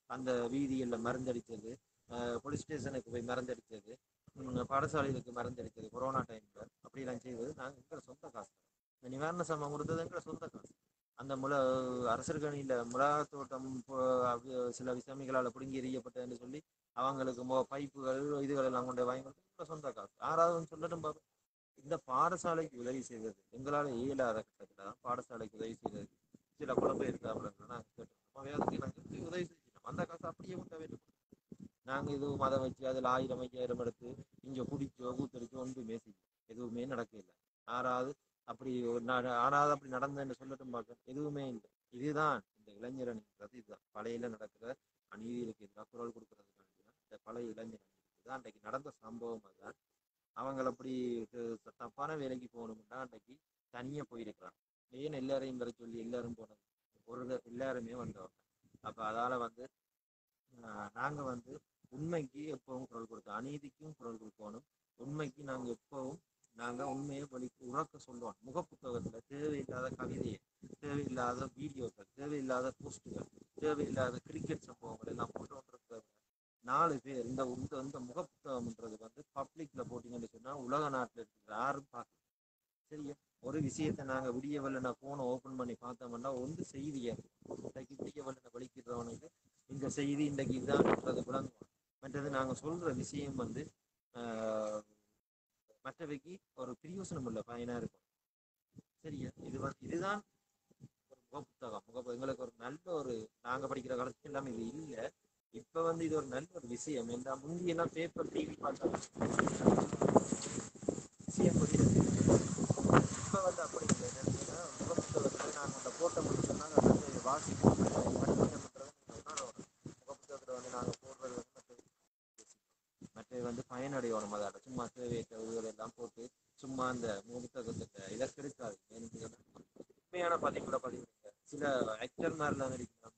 அந்த வீதியில் மருந்தடித்தது போலீஸ் ஸ்டேஷனுக்கு போய் மருந்தடித்தது ம், பாடசாலைகளுக்கு மருந்தடித்தது கொரோனா டைமில் அப்படிலாம் செய்வது நாங்கள் எங்களை சொந்த காசு இந்த நிவாரண சம்பவம் கொடுத்தது எங்களை சொந்த காசு அந்த முல அரசர்கணியில் மிளகாத் தோட்டம் இப்போ அது சில விசாமிகளால் பிடுங்கி எறியப்பட்டதுன்னு சொல்லி அவங்களுக்கு மோ பைப்புகள் இதுகள் எல்லாம் கொண்டு வாங்கி கொடுத்து எங்களை சொந்த காசு யாராவது சொல்லட்டும் பார்ப்போம் இந்த பாடசாலைக்கு உதவி செய்தது எங்களால் இயலாத கட்டத்தில் தான் பாடசாலைக்கு உதவி செய்தது சில புலம்பெயர் தமிழர்கள் நாங்கள் கேட்டிருக்கோம் அவை அதுக்கு நாங்கள் எப்படி உதவி செஞ்சோம் அந்த காசு அப்படியே கொண்டு வேண்டும் நாங்கள் எதுவும் மதம் வச்சு அதில் ஆயிரம் ஐயாயிரம் எடுத்து இங்கே குடிச்சோ கூத்தடிச்சோ ஒன்றுமே செய்யும் எதுவுமே நடக்கல யாராவது அப்படி ஒரு நா- யாராவது அப்படி நடந்ததுன்னு சொல்லட்டும் பார்க்க எதுவுமே இல்லை இதுதான் இந்த இளைஞர் அணிங்கிறது இதுதான் பழையில நடக்கிற அநீதிகளுக்கு எதிராக குரல் கொடுக்கறதுக்காண்டி தான் இந்த பழைய இளைஞர் அணி இதுதான் அன்றைக்கு நடந்த சம்பவம் அதுதான் அவங்க அப்படி து- தப்பான வேலைக்கு போகணும்னா அன்றைக்கு தனியா போயிருக்கிறாங்க ஏன் எல்லாரையும் வர சொல்லி எல்லாரும் போனது ஒரு த- எல்லாருமே வந்தவங்க அப்ப அதால வந்து ஆஹ், நாங்க வந்து உண்மைக்கு எப்பவும் குரல் கொடுத்தோம் அநீதிக்கும் குரல் கொடுக்கணும் உண்மைக்கு நாங்க எப்பவும் நாங்க உண்மையை வழி உறக்க சொல்லுவோம் முகப்புத்தகத்துல தேவையில்லாத கவிதையை தேவையில்லாத வீடியோக்கள் தேவையில்லாத போஸ்டுகள் தேவையில்லாத கிரிக்கெட் சம்பவங்கள் எல்லாம் போட்டு கொண்டிருக்கிறது நாலு பேர் இந்த இந்த இந்த முகப்புத்தகம்ன்றது வந்து பப்ளிக்ல போட்டீங்கன்னு சொன்னா உலக நாட்டுல இருக்கிற யாரும் பார்க்க சரியா ஒரு விஷயத்தை நாங்க விடிய வெள்ளன போனை ஓபன் பண்ணி பார்த்தோம்னா ஒன்று செய்தியா இருக்கும் இன்றைக்கு விடிய வெள்ளன வலிக்கிறவனுக்கு இந்த செய்தி இன்றைக்கு இதுதான்ன்றது விளங்குவோம் மற்றது நாங்க சொல்ற விஷயம் வந்து ஆஹ், மற்றவைக்கு ஒரு பிரியோசனம் உள்ள பயனா இருக்கும் சரியா இது வந்து இதுதான் ஒரு முகப்புத்தகம் முக எங்களுக்கு ஒரு நல்ல ஒரு நாங்க படிக்கிற காலத்துல எல்லாமே இது இல்லை இப்ப வந்து இது ஒரு நல்ல ஒரு விஷயம் என்ன முந்தி எல்லாம் பேப்பர் டிவி பார்த்தா விஷயம் புரியுது இப்ப வந்து அப்படி இல்லை என்னன்னா முகப்புத்தகத்துல நாங்க அந்த போட்ட முடிச்சோம்னா அதை வந்து வாசிப்போம் படிக்கணும்ன்றது முகப்புத்தகத்துல வந்து நாங்க போடுறது வந்து மற்ற மற்ற வந்து பயனடையணும் அதால சும்மா தேவையற்ற இதுகள் எல்லாம் போட்டு சும்மா அந்த முகப்புத்தகத்தை இதை கெடுக்காது எனக்கு இது உண்மையான பதிவுல பதிவுங்க சில ஆக்டர் மாதிரிலாம் நடிக்கணும்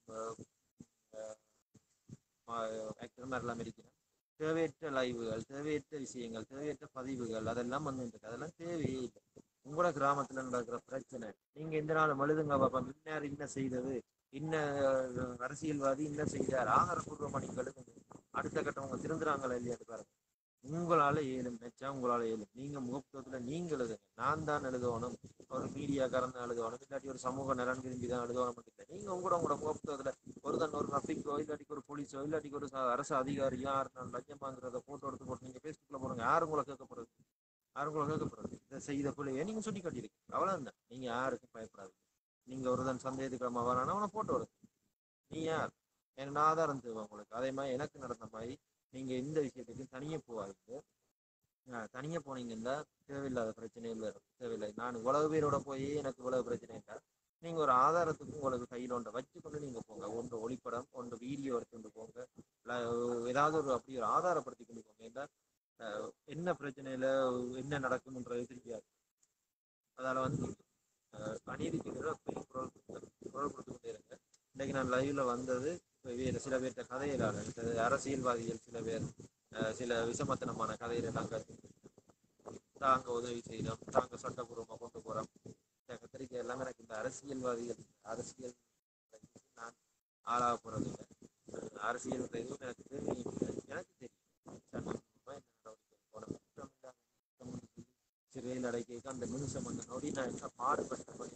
ஆக்டர் மாதிரிலாம் நடிக்கணும் தேவையற்ற லைவுகள் தேவையற்ற விஷயங்கள் தேவையற்ற பதிவுகள் அதெல்லாம் வந்து இருக்கு அதெல்லாம் தேவையே இல்லை உங்களோட கிராமத்துல நடக்கிற பிரச்சனை நீங்க இந்த நாள் மழுதுங்க பாப்பா இன்னார் என்ன செய்தது இன்ன அஹ், அரசியல்வாதி என்ன செய்தார் ஆதாரபூர்வமா நீங்க எழுதுங்க அடுத்த கட்டம் உங்க திருந்துறாங்களா இல்லையா பாருங்க உங்களால ஏழும் நினைச்சா உங்களால ஏழும் நீங்க முகப்புத்தகத்துல நீங்க எழுதுங்க நான் தான் எழுதணும் ஒரு மீடியாக்காரன் தான் எழுதணும் இல்லாட்டி ஒரு சமூக நலன் விரும்பி தான் எழுதணும் இல்லை நீங்க உங்களோட உங்களோட முகப்புத்தகத்துல ஒரு தன் ஒரு ரஃபிக்கோ இல்லாட்டிக்கு ஒரு போலீஸோ இல்லாட்டிக்கு ஒரு ச- அரசு அதிகாரியோ யார் நான் லஞ்சம் வாங்குறத போட்டோ எடுத்து போட்டு நீங்க ஃபேஸ்புக்ல போடுங்க யாரு உங்களை கேட்க போறது யாரு உங்களை கேட்க போறது இதை செய்த பிள்ளைய நீங்க சுட்டி காட்டியிருக்கு அவ்வளவுதான் நீங்க யாருக்கும் பயப்படாதீங்க நீங்க ஒருதன் சந்தேகத்துக்கிழமை வரானா அவனை போட்டோ எடுத்து நீ யார் எனக்கு நான் ஆதாரம் தேவை உங்களுக்கு அதே மாதிரி எனக்கு நடந்த மாதிரி நீங்க இந்த விஷயத்துக்கு தனியே போவாதீங்க ஆஹ் தனியா போனீங்கன்னா தேவையில்லாத பிரச்சனைகள் வரும் தேவையில்லை நான் இவ்வளவு பேரோட போய் எனக்கு இவ்வளவு பிரச்சனை இல்லை நீங்க ஒரு ஆதாரத்துக்கு உங்களுக்கு கையில் ஒன்றை வச்சுக்கொண்டு நீங்க போங்க ஒன்று ஒளிப்படம் ஒன்று வீடியோ எடுத்துட்டு போங்க இல்ல ஏதாவது ஒரு அப்படி ஒரு ஆதாரப்படுத்தி கொண்டு போங்க ஏன்னா ஆஹ் என்ன பிரச்சனையில என்ன நடக்கும்ன்றது தெரியாது அதால வந்து ஆஹ் அநீதிக்கு எதிராக போய் குரல் கொடுத்து குரல் கொடுத்து கொண்டே இருங்க இன்னைக்கு நான் லைவ்ல வந்தது இப்ப வேறு சில பேர்த்த கதையிலான இந்த அரசியல்வாதிகள் சில பேர் ஆஹ் சில விஷமத்தனமான கதையில நாங்கள் தாங்க உதவி செய்யறோம் தாங்க சட்டபூர்வமா கொண்டு போறோம் இந்த கத்திரிக்கை எல்லாமே எனக்கு இந்த அரசியல்வாதிகள் அரசியல் நான் ஆளாக போறது இல்லை அஹ் அரசியல் எதுவும் எனக்கு தெரியும் இல்லை. எனக்கு தெரியும் சட்டபூர்வமா என்ன நடவடிக்கை போன குற்றம் இல்லாத குற்றம் என்று சொல்லி சிறையில் அடைக்க அந்த நிமிஷம் அந்த நொடி நான் என்ன பாடுபட்ட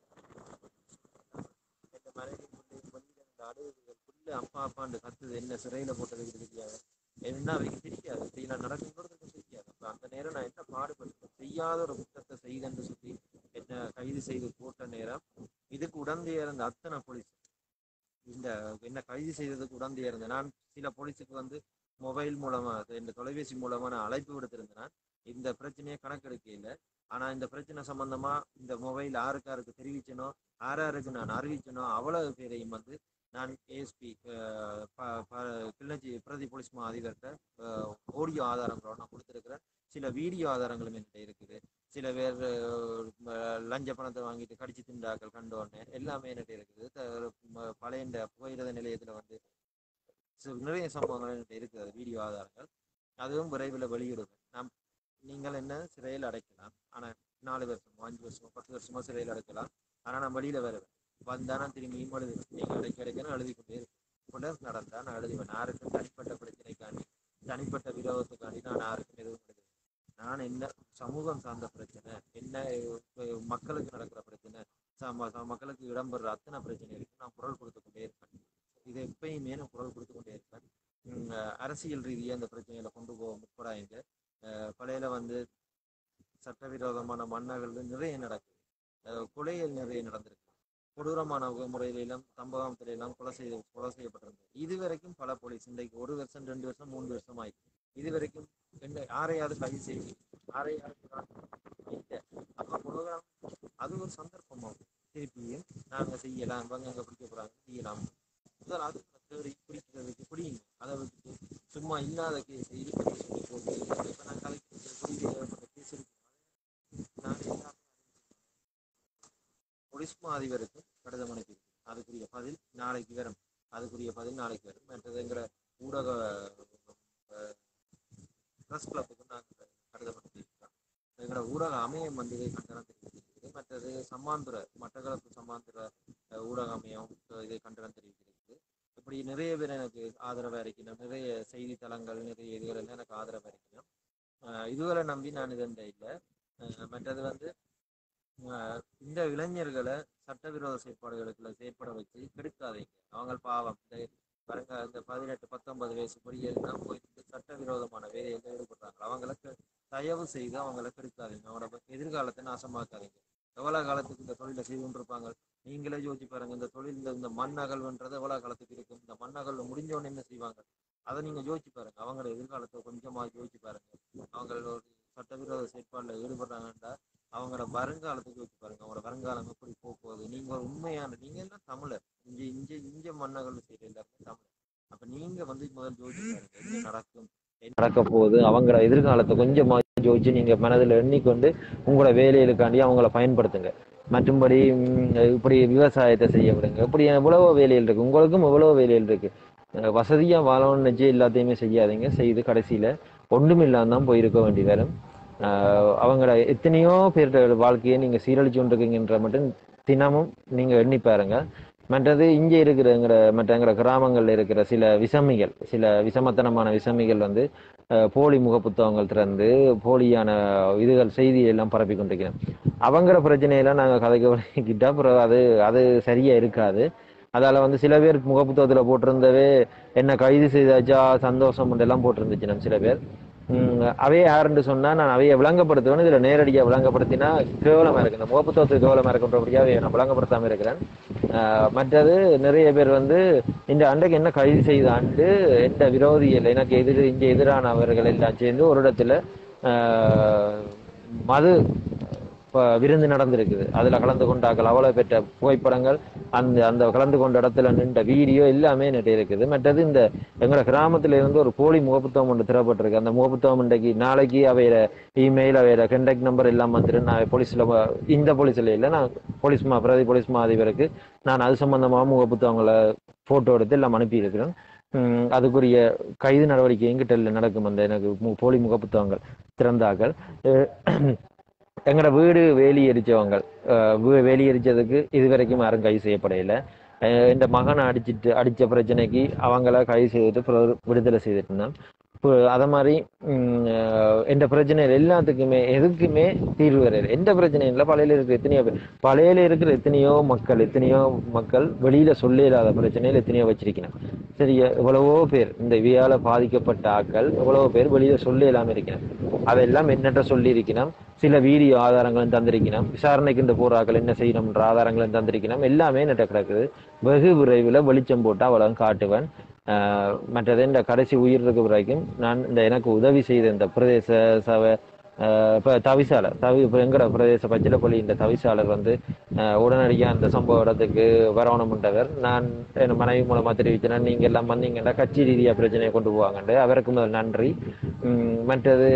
இந்த மனைவி பிள்ளை வெளியில இந்த அழுகுகள் புள்ள அப்பா அப்பான்னு கத்துது என்ன சிறையில போட்டதுக்கு தெரியாது என்ன அவைக்கு தெரியாது இப்படி நான் நடக்குங்கிறது தெரியாது அப்ப அந்த நேரம் நான் என்ன பாடுபட்டேன் செய்யாத ஒரு குற்றத்தை செய்தேன்னு சொல்லி என்ன கைது செய்து போட்ட நேரம் இதுக்கு உடந்தையா இருந்த அத்தனை போலீஸ் இந்த என்ன கைது செய்ததுக்கு உடந்தையா இருந்தேன் நான் சில போலீஸுக்கு வந்து மொபைல் மூலமா அது இந்த தொலைபேசி மூலமா நான் அழைப்பு விடுத்திருந்தேன் இந்த பிரச்சனையை கணக்கெடுக்க இல்லை ஆனா இந்த பிரச்சனை சம்பந்தமா இந்த மொபைல் யாருக்கு யாருக்கு தெரிவிச்சனோ யார் யாருக்கு நான் அறிவிச்சனோ அவ்வளவு பேரையும் வந்து நான் ஏஎஸ்பி கிளிநொச்சி பிரதி போலீஸ் மா அதிபர்கிட்ட ஆடியோ ஆதாரங்களோட நான் கொடுத்துருக்கிறேன் சில வீடியோ ஆதாரங்களும் என்கிட்ட இருக்குது சில பேர் அஹ், லஞ்ச பணத்தை வாங்கிட்டு கடிச்சு திண்டாக்கள் கண்டோன்னு எல்லாமே என்கிட்ட இருக்குது த- ம- பழைய இந்த புகையிரத நிலையத்துல வந்து சி- நிறைய சம்பவங்கள் என்கிட்ட இருக்குது அது வீடியோ ஆதாரங்கள் அதுவும் விரைவில் வெளியிடுவேன் நாம் நீங்கள் என்ன சிறையில் அடைக்கலாம் ஆனா நாலு வருஷமோ அஞ்சு வருஷமோ பத்து வருஷமோ சிறையில் அடைக்கலாம் ஆனா நான் வெளியில வருவேன் வந்தானா திரும்பியும் எழுதுவேன் நீங்க அடைக்க அடைக்கணும் எழுதி கொண்டே இருப்பேன் கொலை நடந்தா நான் எழுதுவேன் யாருக்கும் தனிப்பட்ட பிரச்சனைக்காண்டி தனிப்பட்ட விரோதத்துக்காண்டி நான் யாருக்கும் எதுவும் எழுதுவேன் நான் என்ன சமூகம் சார்ந்த பிரச்சனை என்ன அஹ், மக்களுக்கு நடக்கிற பிரச்சனை சம- சம- மக்களுக்கு இடம்பெற அத்தனை பிரச்சனைகளுக்கு நான் குரல் கொடுத்து கொண்டே இருப்பேன் இதை எப்பயுமே நான் குரல் கொடுத்து கொண்டே இருப்பேன் உம், அஹ், அரசியல் ரீதியாக அந்த பிரச்சனைகளை கொண்டு போக முற்படாங்க அஹ், பழையில வந்து சட்டவிரோதமான மன்னர்கள் நிறைய நடக்குது அஹ், கொலைகள் நிறைய நடந்திருக்கு கொடூரமான முறையில எல்லாம் சம்பவத்துல எல்லாம் கொலை செய்து கொலை செய்யப்பட்டிருந்தது இது வரைக்கும் பல போலீஸ் இன்றைக்கு ஒரு வருஷம் ரெண்டு வருஷம் மூணு வருஷம் ஆயிடுச்சு இது வரைக்கும் என்ன யாரையாவது கைது செய்து யாரையாவது நான் இல்லை. அப்ப கொடூரம் அது ஒரு சந்தர்ப்பமாகும் திருப்பியும் நாங்க செய்யலாம் இவங்க அங்க பிடிக்க போறாங்க செய்யலாம் முதல்ல அது தேடி பிடிக்கிறதுக்கு பிடிங்க அதை விட்டுட்டு சும்மா இல்லாத கேஸ் இருக்கிற சொல்லி போட்டு இப்ப நான் கலைக்கு குடிநீர் கேஸ் இருக்கு நான் எல்லாமே போலீஸ் மா அதிபருக்கு கடிதம் அனுப்பியிருக்கு அதுக்குரிய பதில் நாளைக்கு வரும் அதுக்குரிய பதில் நாளைக்கு வரும் மற்றதுங்கிற ஊடக ப்ரெஸ் கிளப்புக்கு நாங்கள் கடிதம் அனுப்பியிருக்கோம் எங்களோட ஊடக அமையம் வந்து இதை கண்டனம் தெரிவித்திருக்கிறது மற்றது சம்மாந்துறை மட்டக்களப்பு சம்மாந்துறை அஹ், ஊடக அமையம் அஹ், இதை கண்டனம் தெரிவித்திருக்கிறது இப்படி நிறைய பேர் எனக்கு ஆதரவாக இருக்கணும் நிறைய செய்தித்தளங்கள் நிறைய இதுகள் எல்லாம் எனக்கு ஆதரவாக இருக்கணும் அஹ், இதுகளை நம்பி நான் இதண்ட இல்லை அஹ், மற்றது வந்து அஹ், இந்த இளைஞர்களை சட்டவிரோத செயற்பாடுகளுக்குள்ள செயற்பட வச்சு கெடுக்காதீங்க அவங்க பாவம் இந்த பாருங்க இந்த பதினெட்டு பத்தொன்பது வயசு பொடியெல்லாம் போய் இந்த சட்டவிரோதமான வேலையில ஈடுபடுறாங்க அவங்களுக்கு தயவு செய்து அவங்கள கெடுக்காதீங்க அவங்களோட எதிர்காலத்தை நாசமாக்காதீங்க எவ்வளவு காலத்துக்கு இந்த தொழிலை செய்து கொண்டிருப்பாங்க நீங்களே யோசிச்சு பாருங்க இந்த தொழில் இந்த மண் அகழ்வுன்றது எவ்வளவு காலத்துக்கு இருக்கும் இந்த மண் அகழ்வு முடிஞ்ச உடனே என்ன செய்வாங்க அதை நீங்க யோசிச்சு பாருங்க அவங்களோட எதிர்காலத்தை கொஞ்சமா யோசிச்சு பாருங்க அவங்களோட ஒரு சட்டவிரோத செயற்பாடுல ஈடுபடுறாங்கன்றா அவங்களோட வருங்காலத்துக்கு யோசிச்சு பாருங்க அவங்களோட வருங்காலம் எப்படி போக போகுது நீங்க ஒரு உண்மையான நீங்க எல்லாம் தமிழர் இங்க இங்க இங்க மன்னர்கள் செய்யற எல்லாருமே தமிழர் அப்ப நீங்க வந்து முதல் யோசிச்சு பாருங்க என்ன நடக்கும் என்ன நடக்க போகுது அவங்களோட எதிர்காலத்தை கொஞ்சமா யோசிச்சு நீங்க மனதில் எண்ணிக்கொண்டு உங்களோட வேலைகளுக்காண்டி அவங்கள பயன்படுத்துங்க மற்றும்படி ம், இப்படி விவசாயத்தை செய்ய விடுங்க இப்படி எவ்வளவோ வேலைகள் இருக்கு உங்களுக்கும் எவ்வளவோ வேலைகள் இருக்கு அஹ் வசதியா வாழணும்னு நினைச்சு எல்லாத்தையுமே செய்யாதீங்க செய்து கடைசியில ஒன்றுமில்லாம தான் போயிருக்க வேண்டி வரும் ஆஹ் அவங்களோட எத்தனையோ பேரோட வாழ்க்கையை நீங்க சீரழிச்சு கொண்டிருக்கீங்கன்ற மட்டும் தினமும் நீங்க எண்ணி பாருங்க மற்றது இங்கே இருக்கிறங்கிற மற்றங்கிற கிராமங்கள்ல இருக்கிற சில விசமிகள் சில விசமத்தனமான விசமிகள் வந்து அஹ், போலி முகப்புத்தகங்கள் திறந்து போலியான இதுகள் செய்தி எல்லாம் பரப்பி கொண்டிருக்கிறோம் அவங்கிற பிரச்சனையெல்லாம் நாங்க கதைக்க வலிக்கிட்டா அப்புறம் அது அது சரியா இருக்காது அதால வந்து சில பேர் முகப்புத்தகத்துல போட்டிருந்தவே என்ன கைது செய்தாச்சா சந்தோஷம் எல்லாம் போட்டிருந்துச்சு நம்ம சில பேர் உம் அவைய யாருன்னு சொன்னா நான் அவைய விளங்கப்படுத்துவேன் இதுல நேரடியா விளங்கப்படுத்தினா கேவலமா இருக்கு இந்த முகப்புத்தகத்துக்கு கேவலமா இருக்குன்றபடியாவே நான் விளங்கப்படுத்தாம இருக்கிறேன் ஆஹ் மற்றது நிறைய பேர் வந்து இந்த அண்டைக்கு என்ன கைது செய்தாண்டு எந்த விரோதிகள் எனக்கு எதிர் இங்க எதிரானவர்கள் எல்லாம் சேர்ந்து ஒரு இடத்துல ஆஹ் மது ப- விருந்து நடந்திருக்குது அதுல கலந்து கொண்டாக்கள் அவ்வளவு பெற்ற புகைப்படங்கள் அந்த அந்த கலந்து கொண்ட இடத்துல நின்ற வீடியோ எல்லாமே நிறைய இருக்குது மற்றது இந்த எங்களோட கிராமத்துல இருந்து ஒரு போலி முகப்புத்தகம் ஒன்று திறப்பட்டிருக்கு அந்த முகப்புத்தகம் இன்றைக்கு நாளைக்கு அவையில இமெயில் அவையில கண்டக்ட் நம்பர் எல்லாம் வந்துட்டு நான் போலீஸ்ல வ- இந்த போலீஸ்ல இல்லை நான் போலீஸ் மா பிரதி போலீஸ் மா அதிபருக்கு நான் அது சம்பந்தமா முகப்புத்தகங்களை போட்டோ எடுத்து எல்லாம் அனுப்பி இருக்கிறேன் உம் அதுக்குரிய கைது நடவடிக்கை எங்கிட்ட இல்லை நடக்கும் அந்த எனக்கு மு- போலி முகப்புத்தகங்கள் திறந்தாக்கள் அஹ் எங்களோட வீடு வேலி எரிச்சவங்க அஹ் வீ- வேலி எரிச்சதுக்கு இது வரைக்கும் யாரும் கைது செய்யப்படையில அஹ் இந்த மகனை அடிச்சிட்டு அடிச்ச பிரச்சனைக்கு அவங்கள கைது செய்துட்டு பிறகு விடுதலை செய்துட்டு இருந்தான் இப்போ அத மாதிரி உம், அஹ் இந்த பிரச்சனைகள் எல்லாத்துக்குமே எதுக்குமே தீர்வு வரையாது எந்த பிரச்சனையும் இல்லை பழையில இருக்கிற எத்தனையோ பேர் பழையில இருக்கிற எத்தனையோ மக்கள் எத்தனையோ மக்கள் வெளியில சொல்ல இல்லாத பிரச்சனைகள் எத்தனையோ வச்சிருக்கணும் சரியா எவ்வளவோ பேர் இந்த இவையால பாதிக்கப்பட்ட ஆட்கள் எவ்வளவோ பேர் வெளியில சொல்ல இல்லாம இருக்கணும் அதெல்லாம் என்னட்ட சொல்லி இருக்கணும் சில வீடியோ ஆதாரங்களும் தந்திருக்கணும் விசாரணைக்கு இந்த போராக்கள் என்ன செய்யணும்ன்ற ஆதாரங்களும் தந்திருக்கணும் எல்லாமே என்னட்ட கிடக்குது வெகு விரைவில் வெளிச்சம் போட்டு அவ்வளவு காட்டுவேன் ஆஹ் மற்றது இந்த கடைசி உயிர் இருக்க வரைக்கும் நான் இந்த எனக்கு உதவி செய்த இந்த பிரதேச சபை ஆஹ் இப்ப தவிசாளர் தவி இப்ப எங்கட பிரதேச பச்சிலப்பள்ளி இந்த தவிசாளர் வந்து ஆஹ் உடனடியா அந்த சம்பவ இடத்துக்கு வரவணும்ன்றவர் நான் என் மனைவி மூலமா தெரிவிச்சேன் நீங்க எல்லாம் வந்தீங்கன்னா கட்சி ரீதியா பிரச்சனையை கொண்டு போவாங்கண்டு அவருக்கு முதல் நன்றி உம் மற்றது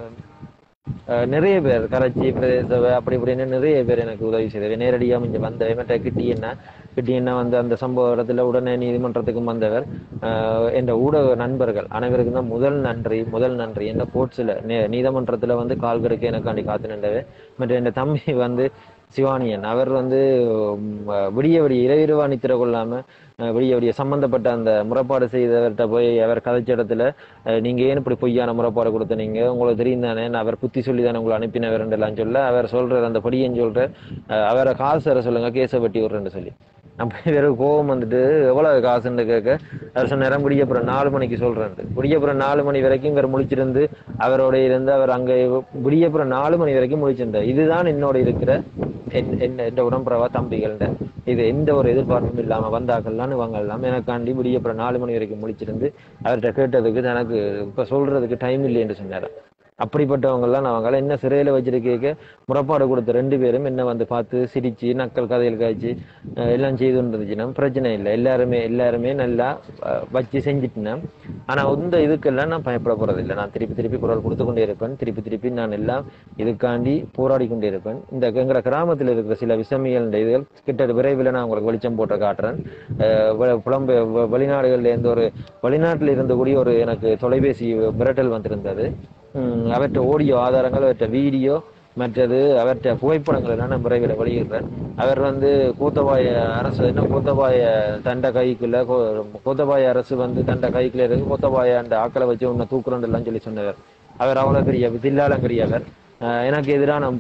அஹ் நிறைய பேர் கரைச்சி பிரதேச சபை அப்படி இப்படின்னு நிறைய பேர் எனக்கு உதவி செய்தவை நேரடியாக இங்கே வந்தவை மற்ற கிட்டி என்ன கிட்டி என்ன வந்து அந்த சம்பவ இடத்துல உடனே நீதிமன்றத்துக்கும் வந்தவர் அஹ் என்ற ஊடக நண்பர்கள் அனைவருக்கும் தான் முதல் நன்றி முதல் நன்றி என்ன கோர்ட்ஸில் நீதிமன்றத்தில் வந்து கால் கடுக்க எனக்காண்டி காத்து நின்றவை மற்ற என் தம்பி வந்து சிவானியன் அவர் வந்து ம், விடிய விடிய இரவிரவா நித்திர கொள்ளாம அஹ், விடிய விடிய சம்பந்தப்பட்ட அந்த முறைப்பாடு செய்தவர்கிட்ட போய் அவர் கதைச்ச இடத்துல அஹ், நீங்க ஏன் இப்படி பொய்யான முறைப்பாடு கொடுத்த நீங்க உங்களுக்கு தெரியும் தானே நான் அவர் புத்தி சொல்லி தானே உங்களை அனுப்பினவர் எல்லாம் சொல்ல அவர் சொல்றாரு அந்த படியன் சொல்ற அஹ், அவரை காசு தர சொல்லுங்க கேஸை வெட்டி விடுறேன்னு சொல்லி நம்ம வேற கோவம் வந்துட்டு எவ்வளவு காசுன்னு கேட்க அவர் சொன்னார் விடியப்புறம் நாலு மணிக்கு சொல்றேன் விடியப்புறம் நாலு மணி வரைக்கும் இவர் முழிச்சிருந்து அவரோட இருந்து அவர் அங்க விடியப்புறம் நாலு மணி வரைக்கும் முழிச்சிருந்தார் இதுதான் என்னோட இருக்கிற என் என் என் உடம்புறவா தம்பிகள்ட இது எந்த ஒரு எதிர்பார்ப்பும் இல்லாம வந்தாக்கள்லாம் இவங்க எல்லாம் எனக்காண்டி விடியப்புறம் நாலு மணி வரைக்கும் முழிச்சிருந்து அவர்கிட்ட கேட்டதுக்கு எனக்கு இப்ப சொல்றதுக்கு டைம் இல்லை என்று சொன்னார் அப்படிப்பட்டவங்க எல்லாம் அவங்க என்ன சிறையில வச்சிருக்க முறைப்பாடு கொடுத்த ரெண்டு பேரும் என்ன வந்து பார்த்து சிரிச்சு நக்கல் கதையில் காய்ச்சி அஹ் எல்லாம் செய்து இருந்துச்சுன்னா பிரச்சனை இல்லை எல்லாருமே எல்லாருமே நல்லா அஹ், வச்சு செஞ்சுட்டுனா ஆனா இந்த இதுக்கெல்லாம் நான் பயப்பட போறது இல்லை நான் திருப்பி திருப்பி குரல் கொடுத்து கொண்டே இருப்பேன் திருப்பி திருப்பி நான் எல்லாம் இதுக்காண்டி போராடி கொண்டே இருப்பேன் இந்த எங்கட கிராமத்தில் இருக்கிற சில விஷமிகள் இதுகள் கிட்ட விரைவில் நான் உங்களுக்கு வெளிச்சம் போட்டு காட்டுறேன் அஹ் வெ- புலம்பெ வெ- வெளிநாடுகள்ல இருந்து ஒரு வெளிநாட்டில் இருந்து கூடிய ஒரு எனக்கு தொலைபேசி மிரட்டல் வந்திருந்தது உம் அவற்றை ஆடியோ ஆதாரங்கள் அவற்றை வீடியோ மற்றது அவற்றை புகைப்படங்கள் எல்லாம் நான் விரைவில் வெளியிடுறேன் அவர் வந்து கூத்தபாய அரசு என்ன கூத்தபாய தண்ட கைக்குள்ள கோ- கூத்தபாய அரசு வந்து தண்ட கைக்குள்ள இருக்கு கூத்தபாய அந்த ஆக்களை வச்சு உன்னை தூக்குறோம் எல்லாம் சொல்லி சொன்னவர் அவர் அவ்வளவு பெரிய தில்லாலங்கரியவர் அஹ் எனக்கு எதிராக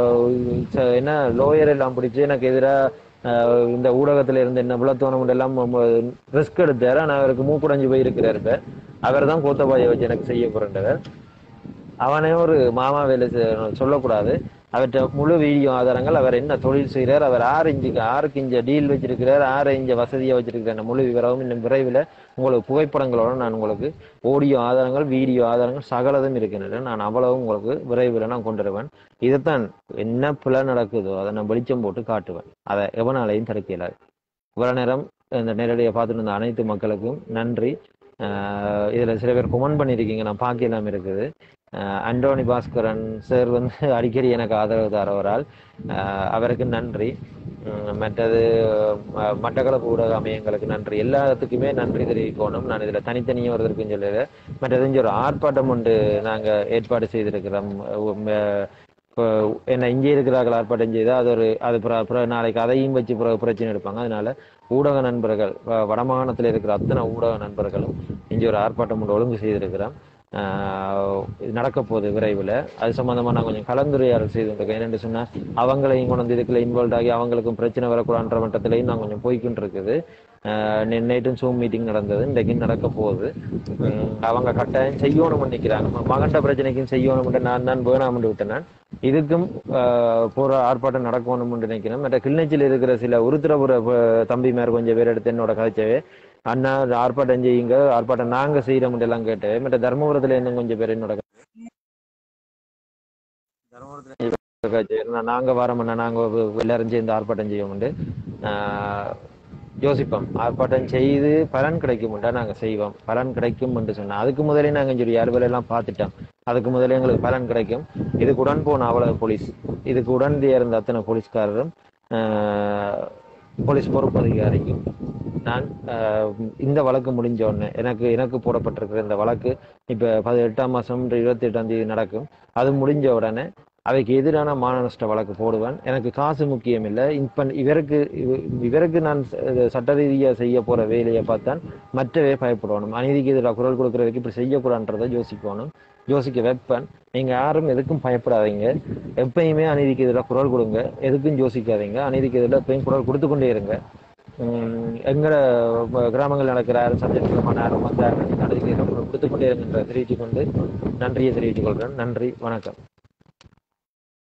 என்ன லோயர் எல்லாம் பிடிச்சு எனக்கு எதிராக இந்த ஊடகத்துல இருந்து என்ன விளத்தோணம் எல்லாம் ரிஸ்க் எடுத்தாரு ஆனா அவருக்கு மூக்குடைஞ்சு போயிருக்கிறார் இப்ப அவர் தான் கோத்தபாயை வச்சு எனக்கு செய்ய போறவர் அவனே ஒரு மாமா வேலை செ- சொல்லக்கூடாது அவர்கிட்ட முழு வீடியோ ஆதாரங்கள் அவர் என்ன தொழில் செய்கிறார் அவர் ஆறு இஞ்சுக்கு ஆறுக்கு இஞ்ச டீல் வச்சிருக்கிறார் ஆறு இஞ்ச வசதியை வச்சிருக்கிற அந்த முழு விவரமும் இன்னும் விரைவில் உங்களுக்கு புகைப்படங்களோட நான் உங்களுக்கு ஆடியோ ஆதாரங்கள் வீடியோ ஆதாரங்கள் சகலதும் இருக்கின்றன நான் அவ்வளவும் உங்களுக்கு விரைவில் நான் கொண்டு வருவேன் இதைத்தான் என்ன பிழை நடக்குதோ அதை நான் வெளிச்சம் போட்டு காட்டுவேன் அதை எவனாலையும் தடுக்க இயலாது இவ்வளவு நேரம் இந்த நேரடியை பார்த்துட்டு இருந்த அனைத்து மக்களுக்கும் நன்றி ஆஹ் இதுல சில பேர் கொமெண்ட் பண்ணியிருக்கீங்க நான் பார்க்கலாம் இருக்குது ஆஹ் அண்டோனி பாஸ்கரன் சார் வந்து அடிக்கடி எனக்கு ஆதரவு தரவரால் ஆஹ் அவருக்கு நன்றி உம் மற்றது ம- மட்டக்களப்பு ஊடக அமையங்களுக்கு நன்றி எல்லாத்துக்குமே நன்றி தெரிவிக்கணும் நான் இதுல தனித்தனியாக ஒருத்தருக்கும் சொல்லல மற்றது இங்க ஒரு ஆர்ப்பாட்டம் ஒன்று நாங்க ஏற்பாடு செய்திருக்கிறோம் உம், அஹ், இப்போ என்ன இங்கே இருக்கிறார்கள் ஆர்ப்பாட்டம் செய்தால் அது ஒரு அது பிற- பிற- நாளைக்கு அதையும் வச்சு பிறகு பிரச்சனை எடுப்பாங்க அதனால ஊடக நண்பர்கள் வ- வடமாகாணத்தில் இருக்கிற அத்தனை ஊடக நண்பர்களும் இங்கே ஒரு ஆர்ப்பாட்டம் ஒன்று ஒழுங்கு செய்திருக்கிறோம் ஆஹ் இது நடக்க போகுது விரைவில் அது சம்பந்தமா நான் கொஞ்சம் கலந்துரையாடல் செய்துருக்கேன் என்னென்னு சொன்னா அவங்களையும் கொண்டு வந்து இதுக்குள்ள இன்வால்வ் ஆகி அவங்களுக்கும் பிரச்சனை வரக்கூடாதுன்ற மட்டத்திலையும் நான் கொஞ்சம் போய்க்கிட்டு இருக்குது நேற்றும் சூம் மீட்டிங் நடந்தது இன்றைக்கு நடக்க போகுது உம் அவங்க கட்டாயம் செய்யணும்னு நினைக்கிறாங்க மகண்ட பிரச்சனைக்கும் செய்யணும்னு நான் தான் வேணாம்னு விட்டேன் நான். இதுக்கும் ஆஹ் போற ஆர்ப்பாட்டம் நடக்கணும்னு நினைக்கிறேன் மற்ற கிளிநொச்சியில் இருக்கிற சில உருத்திரபுர அஹ், தம்பிமார் கொஞ்சம் பேர் எடுத்து என்னோட கதைச்சவே அண்ணா ஆர்ப்பாட்டம் செய்யுங்க ஆர்ப்பாட்டம் நாங்க செய்யறோம் எல்லாம் கேட்டேன் மற்ற தர்மபுரத்துல இன்னும் கொஞ்சம் பேர் என்னோட தர்மபுரத்துல நாங்க வரோம்னா நாங்க வ- எல்லாரும் சேர்ந்து ஆர்ப்பாட்டம் செய்வோம்ண்டு ஆஹ் யோசிப்போம் ஆர்ப்பாட்டம் செய்து பலன் கிடைக்கும்டா நாங்க செய்வோம் பலன் கிடைக்கும் என்று சொன்னா அதுக்கு முதலே நாங்க சொல்லி யார் எல்லாம் பார்த்துட்டோம் அதுக்கு முதலே எங்களுக்கு பலன் கிடைக்கும் இதுக்கு உடன் போன அவ்வளவு போலீஸ் இதுக்கு உடனடியாக இருந்த அத்தனை போலீஸ்காரரும் ஆஹ் போலீஸ் பொறுப்பு அதிகாரிக்கும் நான் ஆஹ் இந்த வழக்கு முடிஞ்ச உடனே எனக்கு எனக்கு போடப்பட்டிருக்கிற இந்த வழக்கு இப்ப பதினெட்டாம் மாசம் இருபத்தி எட்டாம் தேதி நடக்கும் அது முடிஞ்ச உடனே அவைக்கு எதிரான மான நஷ்ட வழக்கு போடுவேன் எனக்கு காசு முக்கியம் இல்லை இப்ப இவருக்கு இவ- இவருக்கு நான் ச- சட்ட ரீதியா செய்ய போற வேலையை பார்த்தான் மற்றவே பயப்படணும் அநீதிக்கு எதிராக குரல் கொடுக்கறதுக்கு இப்படி செய்யக்கூடாதுன்றதை யோசிக்கணும் யோசிக்க வைப்பேன் நீங்க யாரும் எதுக்கும் பயப்படாதீங்க எப்பயுமே அநீதிக்கு எதிராக குரல் கொடுங்க எதுக்கும் யோசிக்காதீங்க அநீதிக்கு எதிராக எப்பயும் குரல் கொடுத்து கொண்டே இருங்க உம் எங்கட வ- கிராமங்கள் நடக்கிற யாரும் சந்தேகமான யாரும் வந்து யாரும் அநீதிக்கு எதிராக குரல் கொடுத்து கொண்டே இருங்கன்ற தெரிவித்துக் கொண்டு நன்றியை தெரிவித்துக் கொள்கிறேன் நன்றி வணக்கம்